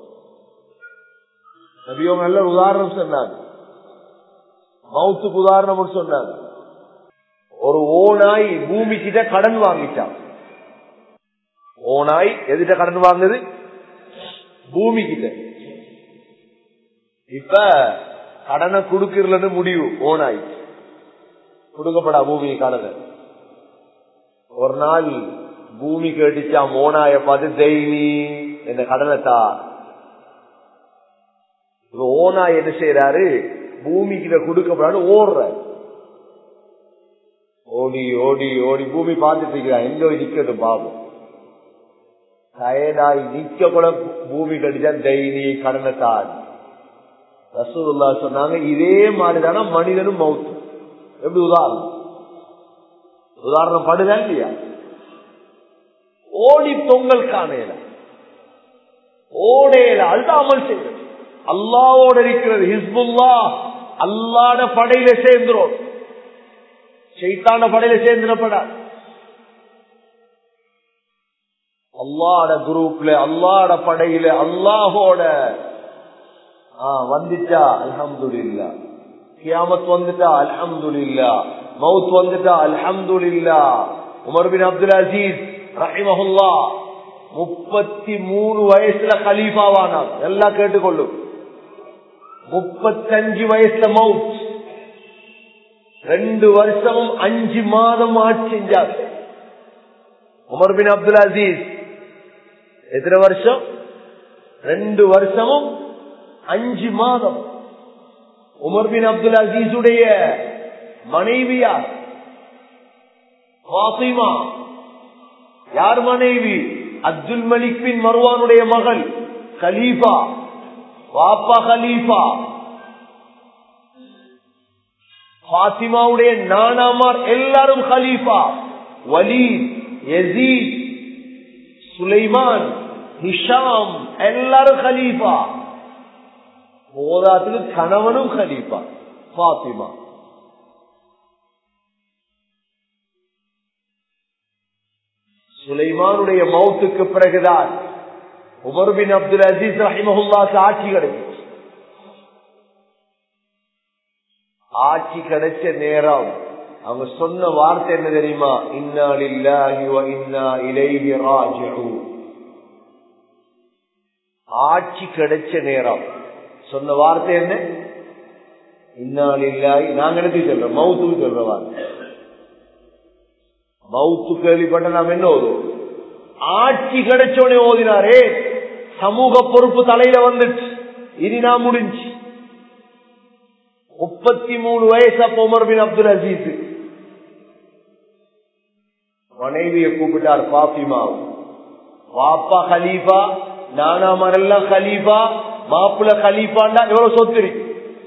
நபியவங்க நல்ல உதாரணம் சொன்னாங்க மவுத்துக்கு உதாரணம் சொன்னாங்க ஒரு ஓனாய் பூமி கிட்ட கடன் வாங்கிட்டான் ஓனாய் எதிட்ட கடன் வாங்குது பூமி கிட்ட இப்ப கடனை கொடுக்கறதுன்னு முடிவு ஓனாய் கொடுக்கப்படா பூமி கடனை ஒரு நாள் பூமி கேட்டுச்சா ஓனாய பார்த்து தெய்வி இந்த கடனை தா இப்ப ஓனாய் என்ன செய்யறாரு பூமி கிட்ட கொடுக்கப்படாது ஓடுற ஓடி ஓடி ஓடி பூமி பார்த்துட்டு இருக்கிறான் எங்க போய் நிக்கட்டும் பாபம் டயர்டாய் நிக்க கூட பூமி கடிச்சா தைனி கடனை தான் ரசூல்லா சொன்னாங்க இதே மாதிரிதானா மனிதனும் மவுத்து எப்படி உதாரணம் உதாரணம் படுதா இல்லையா ஓடி பொங்கல் காணையில ஓடையில அதுதான் அமல் செய்வது அல்லாவோட இருக்கிறது ஹிஸ்புல்லா அல்லாட படையில சேர்ந்துரும் செய்தான படையில சேர்ந்துடப்படாது அல்லாட குரூப்ல அல்லாட படையில அல்லாஹோட வந்துட்டா அல்ஹம்து இல்லா கியாமத் வந்துட்டா அல்ஹம்து இல்லா மவுத் வந்துட்டா அல்ஹம்து இல்லா உமர் பின் அப்துல் அசீஸ் ரஹிமஹுல்லா முப்பத்தி மூணு வயசுல கலீஃபாவானார் எல்லாம் கேட்டுக்கொள்ளும் முப்பத்தஞ்சு வயசுல மவுத் ரெண்டு வருஷமும் அஞ்சு மாதம் ஆட்சி செஞ்சார் உமர் பின் அப்துல் அசீஸ் எத்தனை வருஷம் ரெண்டு வருஷமும் அஞ்சு மாதம் உமர் பின் அப்துல் அசீஸுடைய மனைவியார் பாசிமா யார் மனைவி அப்துல் மலிக் பின் மர்வானுடைய மகள் கலீஃபா வாப்பா கலீஃபா பாத்திமாவுடைய நானாமார் எல்லாரும் கலீஃபா வலீத் யசீத் சுலைமான் ஹிஷாம் எல்லாரும் கலீஃபா போராத்துக்கு கணவனும் கலீஃபா பாத்திமா சுலைமானுடைய மௌத்துக்கு பிறகுதான் உமர் பின் அப்துல் அசீஸ் ரஹிமஹுல்லாக்கு ஆட்சி கிடைக்கும் ஆட்சி கிடைச்ச நேரம் அவங்க சொன்ன வார்த்தை என்ன தெரியுமா இன்னா லில்லாஹி வ இன்னா இலைஹி ராஜிஊன் ஆட்சி கிடைச்ச நேரம் சொன்ன வார்த்தை என்ன இன்னா லில்லாஹி நாங்க என்ன சொல்றோம் மவுத்துக்கு சொல்ற வார்த்தை மவுத்து கேள்விப்பட்ட நாம் என்ன ஓதுவோம் ஆட்சி கிடைச்சோடனே ஓதினாரே சமூக பொறுப்பு தலையில வந்துச்சு இனி நான் முடிஞ்சு முப்பத்தி மூணு வயசு அப்ப உமர் பின் அப்துல் அசீஸ் மனைவியை கூப்பிட்டார் பாத்திமா வாப்பா கலீஃபா நானா மரெல்லாம் கலீஃபா மாப்பிள்ள கலீஃபாண்டா எவ்வளவு சொத்து இருக்கு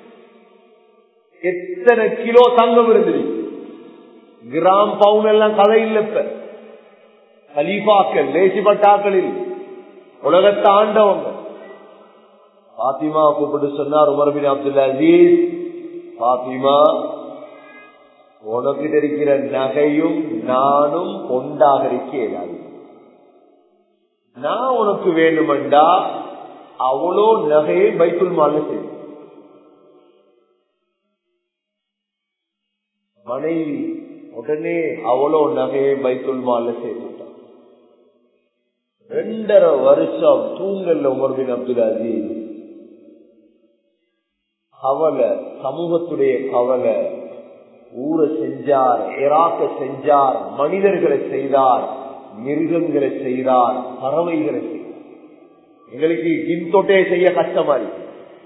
எத்தனை கிலோ தங்கம் இருந்திருக்கு கிராம் பவுன் எல்லாம் கதை இல்ல இப்ப கலீஃபாக்கள் லேசிப்பட்டாக்கள் இல்லை உலகத்தை ஆண்டவங்க பாத்திமா கூப்பிட்டு சொன்னார் Umar bin Abdul Aziz Fatima உனக்கிட்ட இருக்கிற நகையும் நானும் ஒன்றாக இருக்க இயலாது நான் உனக்கு வேணுமெண்டா அவ்வளோ நகையை பைத்துல் மால செய்யும் மனைவி உடனே அவ்வளோ நகையை பைத்துல் மால செய்துட்டான் ரெண்டரை வருஷம் தூங்கல்ல உமர் பின் அப்துல் அசீஸ் கவலை சமூகத்துடைய கவலை ஊரை செஞ்சார் இராக்க செஞ்சார் மனிதர்களை செய்தார் மிருகங்களை செய்தார் பறவைகளை செய்தார் எங்களுக்கு இன்தொட்டே செய்ய கஷ்டமா இருக்கு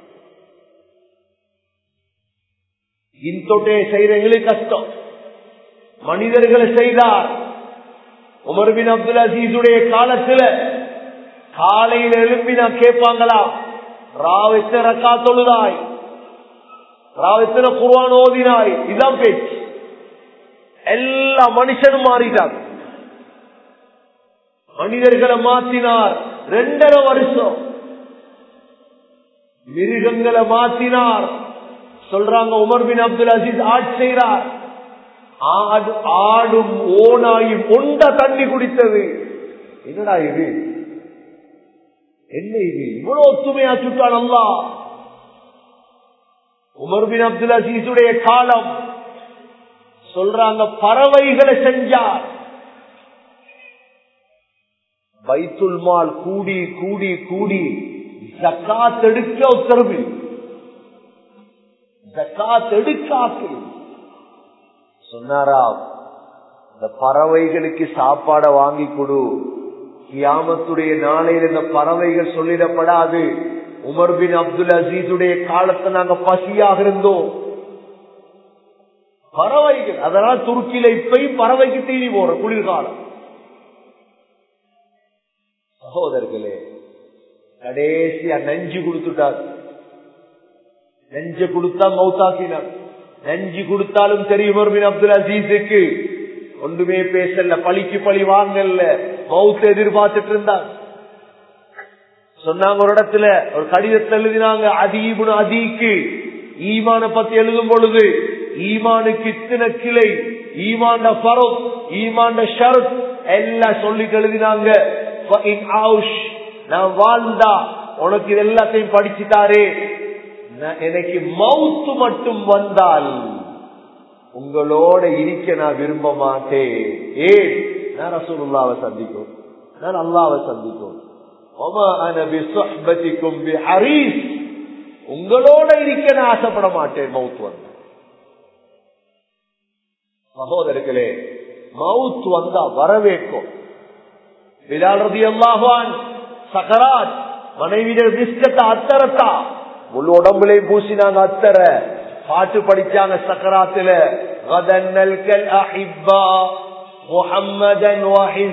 இன்தொட்டே செய்யற எங்களுக்கு கஷ்டம் மனிதர்களை செய்தார் உமர் பின் அப்துல் அசீசுடைய காலத்துல காலையில் எழுப்பினா கேட்பாங்களா ராவித்த ரக்கா தொழுதாய் ராவித்தன குர்வான் ஓதினாய் இதான் பேச்சு எல்லா மனுஷனும் மாறிட்டாங்க மனிதர்களை மாத்தினார் ரெண்டரை வருஷம் மிருகங்களை மாத்தினார் சொல்றாங்க உமர் பின் அப்துல் அசீஸ் ஆட்சி செய்கிறார் ஆடு ஆடும் ஓனாயும் ஒண்ட தண்ணி குடித்தது என்னடா இது என்ன இது இவ்வளவு ஒத்துமையா சுட்டான் அல்லா உமர் பின் அப்துல் அசீசுடைய காலம் சொல்றாங்க பறவைகளை செஞ்சார் பைத்துல் மால் கூடி கூடி கூடி ஜக்காத் எடுக்க உத்தரவு ஜக்காத் எடுக்காக்கு சொன்னாரா இந்த பறவைகளுக்கு சாப்பாட வாங்கி கொடு கியாமத்துடைய நாளையில் இந்த பறவைகள் சொல்லிடப்படாது உமர் பின் அப்துல் அசீசுடைய காலத்தை நாங்க பசியாக இருந்தோம் பறவைகள் அதனால் துருக்கியில இப்பயும் பறவைக்கு தீனி போற குளிர்காலம் சகோதரர்களே கடைசியா நஞ்சு கொடுத்துட்டார் நெஞ்சு கொடுத்தா மௌத்தாக்கினார் நஞ்சு கொடுத்தாலும் தெரியும் பின் அப்துல் அசீஸுக்கு ஒன்றுமே பேசல பழிக்கு பழி வாங்கல மவுத்து எதிர்பார்த்துட்டு இருந்தார் சொன்னாங்க ஒரு இடத்துல ஒரு கடிதத்தை எழுதினாங்க அதீபுன அதீக்கு ஈமான பத்தி எழுதும் பொழுது ஈமானுக்கு இத்தனை கிளை ஈமாண்ட பரோப் ஈமாண்ட ஷரத் எல்லாம் சொல்லி எழுதினாங்க நான் வாழ்ந்தா உனக்கு இது எல்லாத்தையும் படிச்சுட்டாரே எனக்கு மவுத்து மட்டும் வந்தால் உங்களோட இருக்க நான் விரும்ப மாட்டேன் ஏன் நான் ரசூலுல்லாவை சந்திக்கும் நான் அல்லாவை சந்திக்கும் உங்களோட இருக்க நான் ஆசைப்பட மாட்டேன் மவுத் வந்த சகோதரர்களே மவுத் வந்தா வரவேற்கும் விளாடுறது எல்லாவான் சகராஜ் மனைவியர் பிஸ்கட்டா அத்தரத்தா முழு உடம்புலையும் பூசினாங்க அத்தரை பாட்டு படிச்சாங்க சக்கராத்துல முஹம்மதன்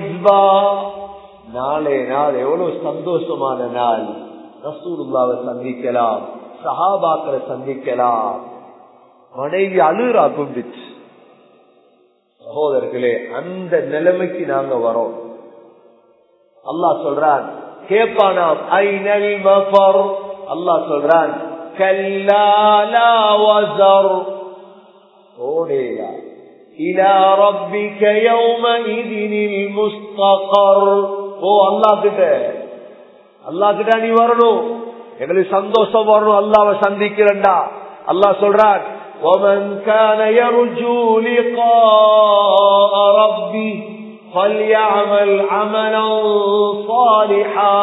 நாளே நாள் எவ்வளவு சந்தோஷமான நாள் ரசூலுல்லாவை சந்திக்கலாம் சஹாபாக்களை சந்திக்கலாம் மனைவி அழுறா கும்பிச்சு சகோதரர்களே அந்த நிலைமைக்கு நாங்க வரோம் அல்லாஹ் சொல்றான் கேப்பானாம் ஐநல் மஃபர் அல்லாஹ் சொல்றான் கல்லாலா வஸர் ஓடேலா இலா ரப்பிக யௌமஇதினில் முஸ்தகர் ஓ அல்லாஹ் கிட்ட அல்லாஹ் கிட்ட நீ வரணும் எங்களுக்கு சந்தோஷம் வரணும் அல்லாஹ்வை சந்திக்கிறண்டா அல்லாஹ் சொல்றான் ومن كان يرجو لقاء ربه فليعمل عملا صالحا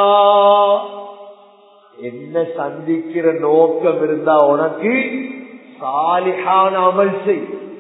என்ன சந்திக்கிற நோக்கம் இருந்தா உனக்கு சாலிஹான அமல் செய்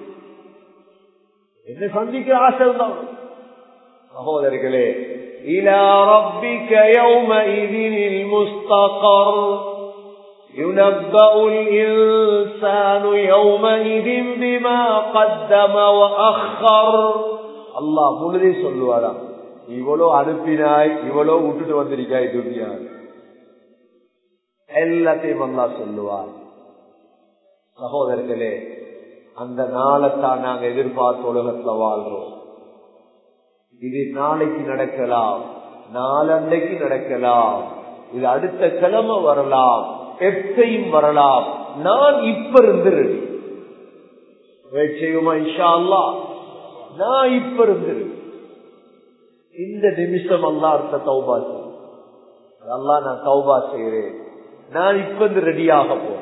என்ன சந்திக்கிற ஆசை இருந்தா சகோதரிகளே إلى ربك يومئذ المستقر ينبأ الإنسان يومئذ بما قدم وأخر அல்லாஹ் முழுதே சொல்லுவாரா இவ்வளோ அனுப்பினாய் இவ்வளோ விட்டுட்டு வந்திருக்காய் துனியா எல்லாத்தையும் அல்லா சொல்லுவார் சகோதரர்களே அந்த நாளைத்தான் நாங்க எதிர்பார்த்த உலகத்துல வாழ்றோம் இது நாளைக்கு நடக்கலாம் நாளண்டைக்கு நடக்கலாம் இது அடுத்த கிழமை வரலாம் எப்பையும் வரலாம் நான் இப்ப இருந்து ரெடி செய்யுமா இன்ஷா அல்லா நான் இப்ப இருந்து இந்த நிமிஷம் அல்லா இருக்க தௌபா செய்யும் அல்லா நான் தௌபா செய்யறேன் நான் இப்ப இருந்து ரெடியாக போறேன்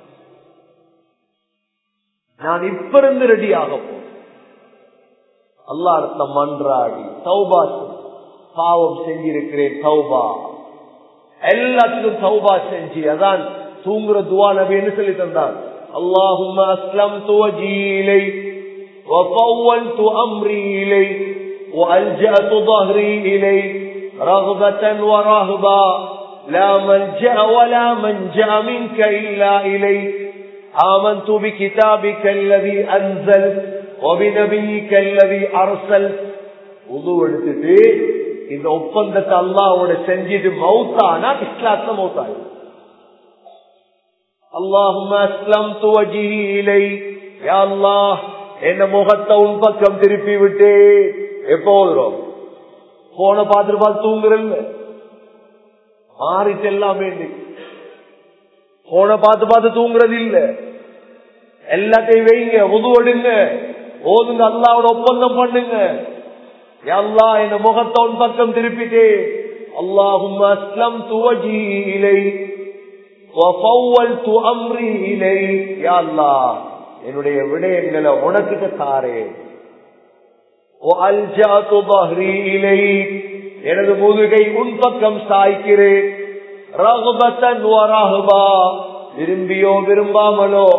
நான் இப்ப இருந்து ரெடியாக போறேன் அல்லா இடத்த மன்றாடி தௌபா பாவம் செஞ்சிருக்கிறேன் தௌபா எல்லாத்துக்கும் தௌபா செஞ்சு அதான் தூங்குற துவா நபி என்ன சொல்லி தந்தார் اللهم أسلمت وجهي إليك وفولت أمري إليك وألجأت ظهري إليك رغبة ورهبا لا ملجأ ولا منجأ منك إلا إليك آمنت بكتابك الذي أنزلت وبنبيك الذي أرسلت உது எடுத்துட்டு இந்த ஒப்பந்தத்தை அல்லாவோட செஞ்சுட்டு மௌத்தானா இஸ்லாத்துல மௌத்தாயிடும் اللهم اسلمت وجهي اليك يا الله என்ன முகத்தை உன் பக்கம் திருப்பி விட்டு எப்போ வரும் போன பார்த்துட்டு பார்த்து தூங்குறல்ல மாறிட்டு எல்லாமே போன பார்த்து பார்த்து தூங்குறது இல்ல எல்லாத்தையும் வைங்க உதுவடுங்க ஓதுங்க அல்லாவோட ஒப்பந்தம் பண்ணுங்க எல்லா என்ன முகத்தை உன் பக்கம் திருப்பிட்டு அல்லாஹும் அஸ்லம் துவஜி இலை என்னுடைய விடயங்களை உனக்கு தாரே எனது முதுகை உன் பக்கம் சாய்க்கிறேன் ரகுபத்தன் விரும்பியோ விரும்பாமலோ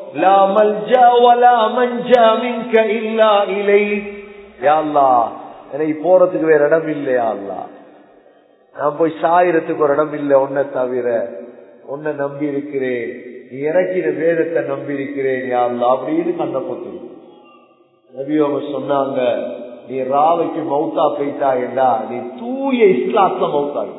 எனக்கு போறதுக்கு வேற இடம் இல்லையா அல்லா நான் போய் சாயிரத்துக்கு ஒரு இடம் இல்லை ஒன்ன தவிர உன்னை நம்பி இருக்கிறேன் நீ இறக்கிற வேதத்தை நம்பி இருக்கிறேன் யாருல அப்படின்னு கண்ண போட்டு நபியோக சொன்னாங்க நீ ராவைக்கு மௌத்தா போயிட்டா என்றா நீ தூய இஸ்லாத்துல மௌத்தாய்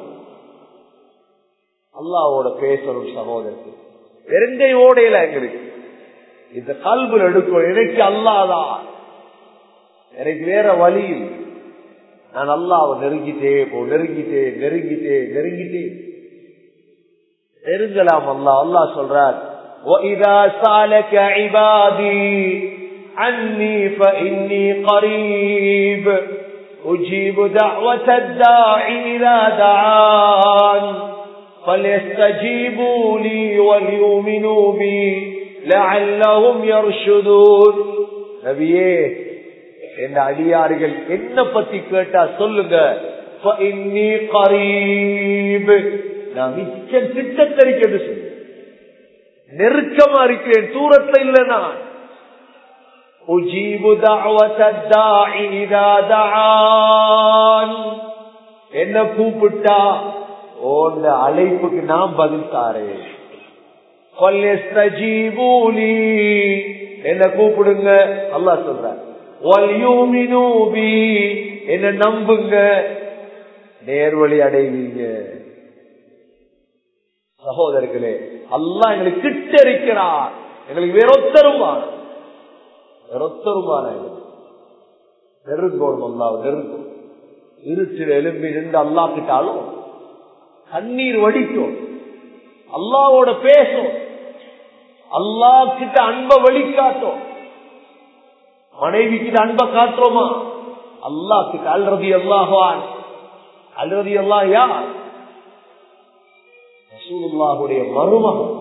அல்லாவோட பேசணும் சகோதரத்து வெறுங்கை ஓடையில எங்களுக்கு இந்த கல்புல எடுக்கும் எனக்கு அல்லாதான் எனக்கு வேற வழி நான் அல்லாவை நெருங்கிட்டே போ நெருங்கிட்டே நெருங்கிட்டே நெருங்கிட்டே நெருங்கலாம் அல்லா அல்லா சொல்றார் وَإِذَا سَأَلَكَ عِبَادِي عَنِّي فَإِنِّي قَرِيبٌ أُجِيبُ دَعْوَةَ الدَّاعِ إِذَا دَعَانِ فَلْيَسْتَجِيبُوا لِي وَلْيُؤْمِنُوا بِي لَعَلَّهُمْ يَرْشُدُونَ நபியே என் அடியார்கள் என்ன பத்தி கேட்டா சொல்லுங்க فَإِنِّي قَرِيبٌ நான் மிச்சம் திட்டத்தறிக்கிறது சொல்லு நெருக்கமா இருக்கிறேன் தூரத்துல இல்ல நான் என்ன கூப்பிட்டா ஓந்த அழைப்புக்கு நான் பதில் தாரேன் என்ன கூப்பிடுங்க அல்லா சொல்ற என்ன நம்புங்க நேர்வழி அடைவீங்க சகோதரர்களே அல்லா எங்களுக்கு கிட்ட இருக்கிறார் எங்களுக்கு வேறொத்தருமான வேறொத்தருமான நெருங்கோடும் அல்லா நெருங்கும் இருட்டில் எலும்பி நின்று அல்லா கிட்டாலும் கண்ணீர் வடிக்கும் அல்லாவோட பேசும் அல்லா கிட்ட அன்ப வழிகாட்டும் மனைவி கிட்ட அன்ப காட்டுறோமா அல்லா கிட்ட அல்றது அல்லாஹான் அல்றது எல்லாம் யார் ரசூலுல்லாஹுடைய மருமகன்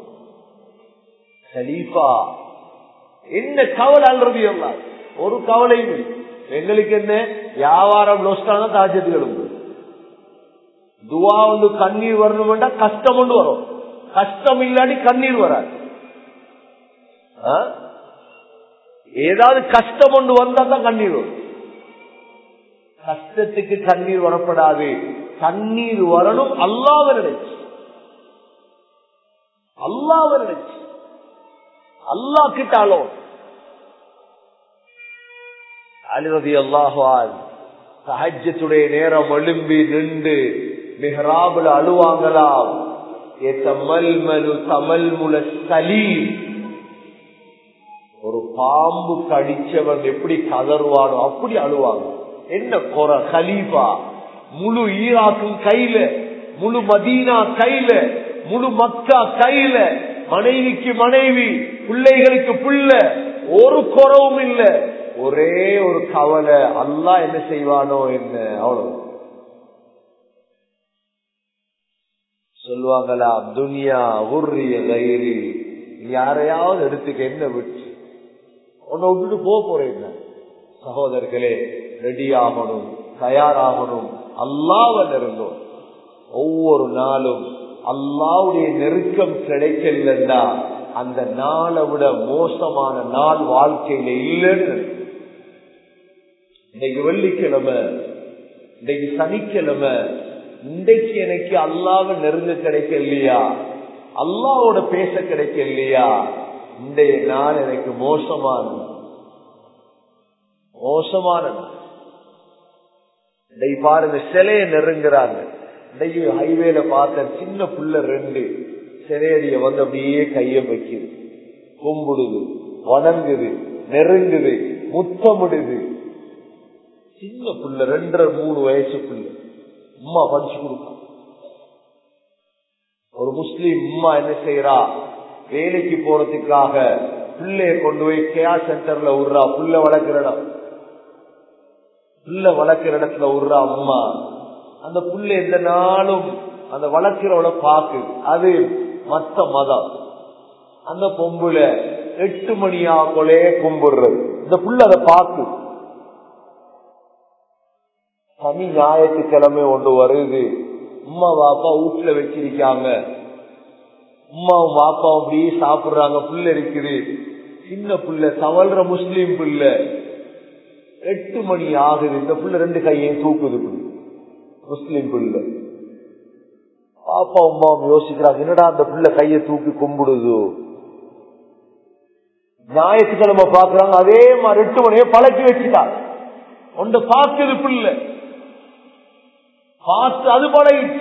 கலீஃபா என்ன கவலை அல்றது எல்லாம் ஒரு கவலையும் எங்களுக்கு என்ன வியாபாரம் லொஸ்டான தாஜத்துகளும் துவா வந்து கண்ணீர் வரணும்டா கஷ்டம் ஒன்று வரும் கஷ்டம் இல்லாட்டி கண்ணீர் வராது ஏதாவது கஷ்டம் ஒன்று வந்தா தான் கண்ணீர் வரும் கஷ்டத்துக்கு கண்ணீர் வரப்படாது கண்ணீர் வரணும் அல்லாவ நினைச்சு அல்லாவ நினைச்சு அல்லா கிட்டாலும் அழுவது அல்லாஹால் சஹஜத்துடைய நேரம் எழும்பி நின்று மிஹராபுல அழுவாங்களாம் ஒரு பாம்பு கடிச்சவன் எப்படி கதறுவானோ அப்படி அழுவாங்க என்ன குறை கலீஃபா முழு ஈராக்கும் கையில முழு மதீனா கையில முழு மக்கா கையில மனைவிக்கு மனைவி பிள்ளைகளுக்கு புள்ள ஒரு குறவும் இல்ல ஒரே ஒரு கவலை அல்லாஹ் என்ன செய்வானோ என்ன அவ்வளவு சொல்லுவாங்களா துனியா உர்ரிய கைரி யாரையாவது எடுத்துக்க என்ன விட்டு உன்னை விட்டுட்டு போக போறேன் சகோதரர்களே ரெடி ஆகணும் தயாராகணும் அல்லாவ நெருங்கும் ஒவ்வொரு நாளும் அல்லாவுடைய நெருக்கம் கிடைக்கலன்னா அந்த நாளை விட மோசமான நாள் வாழ்க்கையில இல்லைன்னு இன்னைக்கு வெள்ளிக்கிழமை இன்னைக்கு சனிக்கிழமை இன்றைக்கு எனக்கு அல்லாவ நெருங்க கிடைக்க இல்லையா அல்லாவோட பேச கிடைக்க இல்லையா இன்றைய நாள் எனக்கு மோசமான மோசமான இன்னைக்கு பாருங்க சிலைய நெருங்குறாங்க இன்னைக்கு ஹைவேல பார்த்த சின்ன புள்ள ரெண்டு சிலையடிய வந்து அப்படியே கைய வைக்குது கும்பிடுது வணங்குது நெருங்குது முத்தமிடுது சின்ன புள்ள ரெண்டரை மூணு வயசு புள்ள உமா படிச்சு கொடுக்கும் ஒரு முஸ்லீம் உமா என்ன செய்யறா வேலைக்கு போறதுக்காக பிள்ளைய கொண்டு போய் கேர் சென்டர்ல விடுறா புள்ள வளர்க்கிற இடம் புள்ள வளர்க்கிற இடத்துல விடுறா அம்மா அந்த புள்ள எந்த நாளும் அந்த வளர்க்கிறவள பாக்குது அது மத்த மதம் அந்த பொம்புல எட்டு மணியா கொலே கும்பிடுறது இந்த புள்ள அதை பாக்குது சனி ஞாயிற்றுக்கிழமை ஒன்று வருது உமா பாப்பா வீட்டுல வச்சிருக்காங்க உமாவும் பாப்பாவும் அப்படியே சாப்பிடுறாங்க புள்ள இருக்குது சின்ன புள்ள தவழ்ற முஸ்லீம் புள்ள எட்டு மணி ஆகுது இந்த புள்ள ரெண்டு கையையும் தூக்குது முஸ்லீம் புள்ள பாப்பா உமாவும் யோசிக்கிறாங்க என்னடா அந்த புள்ள கையை தூக்கி கும்பிடுது ஞாயிற்றுக்கிழமை பாக்குறாங்க அதே மாதிரி எட்டு மணியை பழக்கி வச்சுட்டா ஒன்று பார்க்குது புள்ள பார்த்து அது பழகிடுச்சு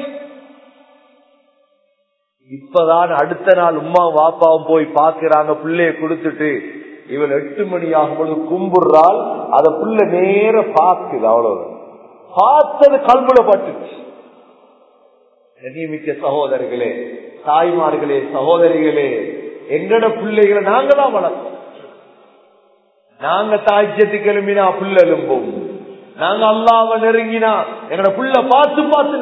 இப்பதான் அடுத்த நாள் உமா வாப்பாவும் போய் பாக்குறாங்க பிள்ளைய கொடுத்துட்டு இவள் எட்டு மணி ஆகும்போது கும்பிடுறாள் அத புள்ள நேர பாக்குது அவ்வளவு பார்த்தது கல்முல பட்டுச்சு நியமிக்க சகோதரர்களே தாய்மார்களே சகோதரிகளே எங்கட பிள்ளைகளை நாங்க தான் வளர்க்கோம் நாங்க தாய்ச்சத்துக்கு எழும்பினா புல் எலும்பும் நாங்க அல்லாம நெருங்கினா எங்கட புள்ள பார்த்து பார்த்து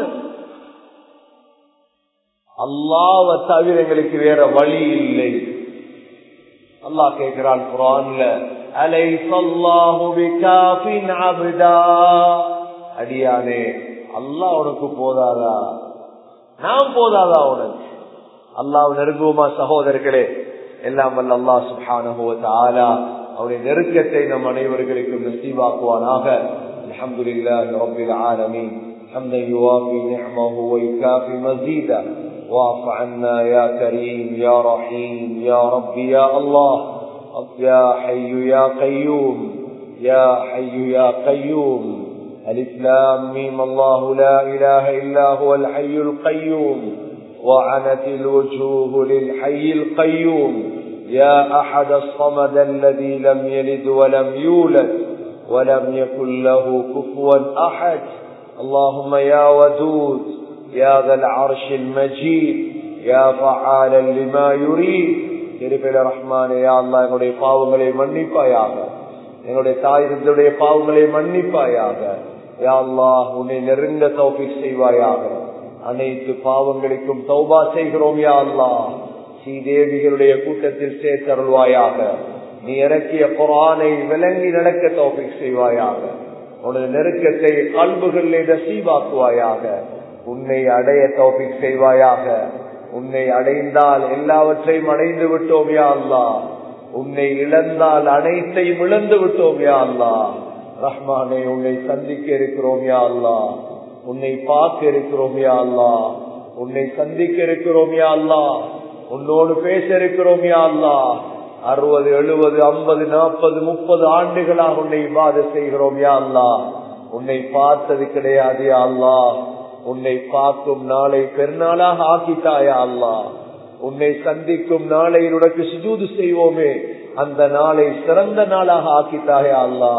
அல்லாவ தவிர எங்களுக்கு வேற வழி இல்லை அல்லாஹ் கேட்கிறான் குரான்ல அலை சொல்லாஹு அடியானே அல்லாஹ் உனக்கு போதாதா நான் போதாதா உனக்கு அல்லாஹ் நெருங்குவோமா சகோதரர்களே எல்லாம் வல்ல அல்லாஹ் சுபானுவத்த ஆலா அவருடைய நெருக்கத்தை நம் அனைவர்களுக்கும் நசீவாக்குவானாக அலமதுல்லாஹி ரபில் ஆலமீன் حمدا يوافي نعمه ويكافي مزيدا واعف عنا يا كريم يا رحيم يا رب يا الله يا حي يا قيوم يا حي يا قيوم الإسلام ميم الله لا إله إلا هو الحي القيوم وعنت الوجوه للحي القيوم يا أحد الصمد الذي لم يلد ولم يولد ولم يكن له كفوا أحد اللهم يا ودود يا ذا العرش المجيد يا فعالا لما يريد திருப்பில ரஹ்மானே யா அல்லா எங்களுடைய பாவங்களை மன்னிப்பாயாக எங்களுடைய தாய் தந்தையுடைய பாவங்களை மன்னிப்பாயாக யா அல்லாஹ் உன்னை நெருங்க தௌபிக் செய்வாயாக அனைத்து பாவங்களுக்கும் தௌபா செய்கிறோம் யா அல்லாஹ் ஸ்ரீதேவிகளுடைய கூட்டத்தில் சேர்த்தருள்வாயாக நீ இறக்கிய குரானை விளங்கி நடக்க தௌபிக் செய்வாயாக உனது நெருக்கத்தை கல்புகளிலே நசீவாக்குவாயாக உன்னை அடைய தௌபிக் செய்வாயாக உன்னை அடைந்தால் எல்லாவற்றையும் அடைந்து விட்டோம் யா அல்லா உன்னை இழந்தால் அனைத்தையும் இழந்து விட்டோம் யா அல்லா ரஹ்மானை உன்னை சந்திக்க இருக்கிறோம் யா அல்லா உன்னை பார்க்க இருக்கிறோம் யா அல்லா உன்னை சந்திக்க இருக்கிறோம் யா அல்லா உன்னோடு பேச இருக்கிறோம் யா அல்லா அறுபது எழுபது ஐம்பது நாற்பது முப்பது ஆண்டுகளாக உன்னை பாத செய்கிறோம் யா அல்லா உன்னை பார்த்தது கிடையாது யா அல்லா உன்னை பார்க்கும் நாளை பெருநாளாக ஆக்கித்தாயா அல்லா உன்னை சந்திக்கும் நாளை உனக்கு சுஜூது செய்வோமே அந்த நாளை சிறந்த நாளாக ஆக்கித்தாயா அல்லா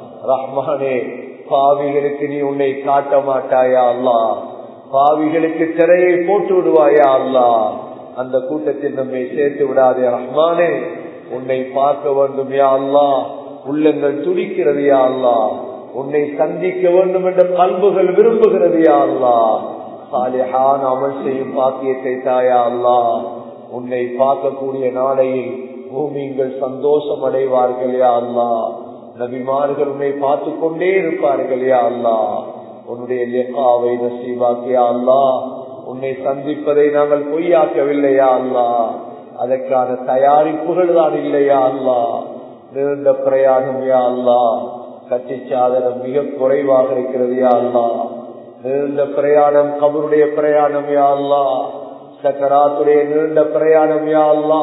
ரஹ்மானே பாவிகளுக்கு நீ உன்னை காட்ட மாட்டாயா அல்லா பாவிகளுக்கு திரையை போட்டு விடுவாயா அல்லா அந்த கூட்டத்தில் நம்மை சேர்த்து விடாதே ரஹ்மானே உன்னை பார்க்க வேண்டும் யா அல்லா உள்ளங்கள் துடிக்கிறது யா அல்லா உன்னை சந்திக்க வேண்டும் என்ற பண்புகள் விரும்புகிறது யா அல்லா சாலிஹான் அமல் செய்யும் பாக்கியத்தை தாயா அல்லா உன்னை பார்க்கக்கூடிய நாளையில் பூமிங்கள் சந்தோஷம் அடைவார்கள் யா அல்லா நபிமார்கள் உன்னை பார்த்து கொண்டே இருப்பார்கள் யா அல்லா உன்னுடைய லெக்காவை நசீவாக்கியா அல்லா உன்னை சந்திப்பதை நாங்கள் பொய்யாக்கவில்லையா அல்லா அதற்கான தயாரிப்புகள் தான் இல்லையா அல்லா நீண்ட பிரயாணம் யா அல்லா கட்சி சாதனம் மிக குறைவாக இருக்கிறது யா அல்லா நீண்ட பிரயாணம் கபருடைய பிரயாணம் யா அல்லா சக்கராத்துடைய நீண்ட பிரயாணம் யா அல்லா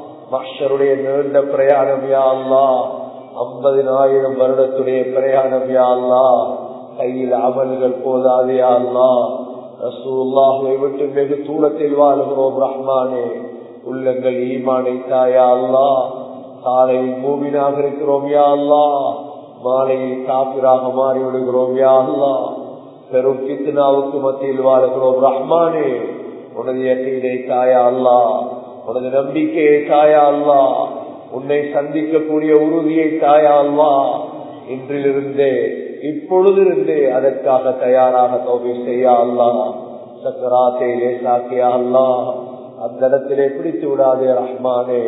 மஷருடைய நீண்ட பிரயாணம் யா அல்லா ஐம்பதினாயிரம் வருடத்துடைய பிரயாணம் யா அல்லா கையில் அமல்கள் போதாது யா அல்லா ரசூல்லாஹுவை விட்டு வெகு தூரத்தில் வாழ்கிறோம் ரஹ்மானே உள்ளங்கள் ஈமானை தாயா அல்லா காலையில் மூவினாக இருக்கிறோம் யா அல்லா மாலையில் காப்பிராக மாறி விடுகிறோம் யா அல்லா பெரும் பித்னாவுக்கு மத்தியில் வாழ்கிறோம் ரஹ்மானே உனது இயற்கையிலே தாயா அல்லா உனது நம்பிக்கையை தாயா அல்லா உன்னை சந்திக்கக்கூடிய உறுதியை தாயா அல்லா இன்றிலிருந்தே இப்பொழுதிருந்தே அதற்காக தயாராக தோல்வி செய்ய அல்லா சக்கராத்தை லேசாக்கியா அல்லா அந்த இடத்திலே பிடித்து விடாதே ரஹ்மானே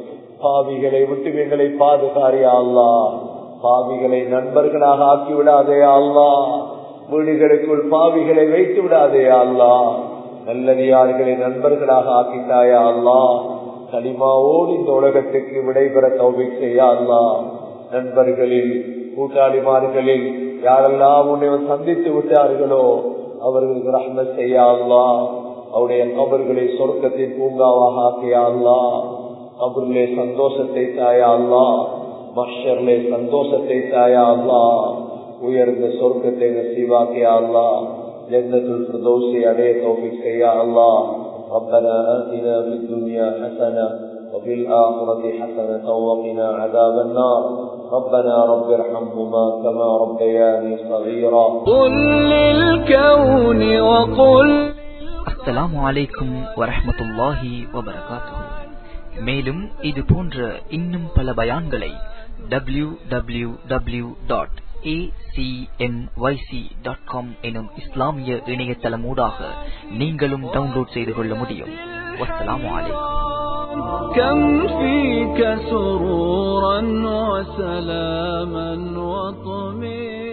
பாவிகளை விட்டு எங்களை பாதுகாரியா அல்லா பாவிகளை நண்பர்களாக ஆக்கி விடாதே அல்லா வீடுகளுக்குள் பாவிகளை வைத்து விடாதே அல்லா நல்லதியார்களை நண்பர்களாக ஆக்கிட்டாயா அல்லா களிமாவோடு இந்த உலகத்துக்கு விடைபெற தௌபி செய்ய அல்லா நண்பர்களில் கூட்டாளிமார்களில் யாரெல்லாம் உன்னை சந்தித்து விட்டார்களோ அவர்களுக்கு ரஹ்ம செய்ய அல்லா அவருடைய கபர்களை சொர்க்கத்தின் பூங்காவாக ஆக்கியா அல்லா கபரிலே சந்தோஷத்தை தாயா அல்லா மஷர்லே சந்தோஷத்தை தாயா அல்லா உயர்ந்த சொர்க்கத்தை நசீவாக்கியா அல்லா ஜன்னத்துல் பிரதோஷை அடைய தௌஃபிக் செய்யா அல்லா ربنا آتنا في الدنيا حسنة وفي الآخرة حسنة وقنا عذاب النار ربنا رب ارحمهما كما ربياني صغيرا قل للكون وقل அஸ்ஸலாமு அலைக்கும் வரஹ்மத்துல்லாஹி வபரகாத்துஹு மேலும் இது போன்ற இன்னும் பல பயான்களை W W W dot dot com எனும் இஸ்லாமிய இணையதளம் ஊடாக நீங்களும் டவுன்லோட் செய்து கொள்ள முடியும் வஸ்ஸலாமு அலைக்கும் كم فيك سرورا وسلاما وطمئنا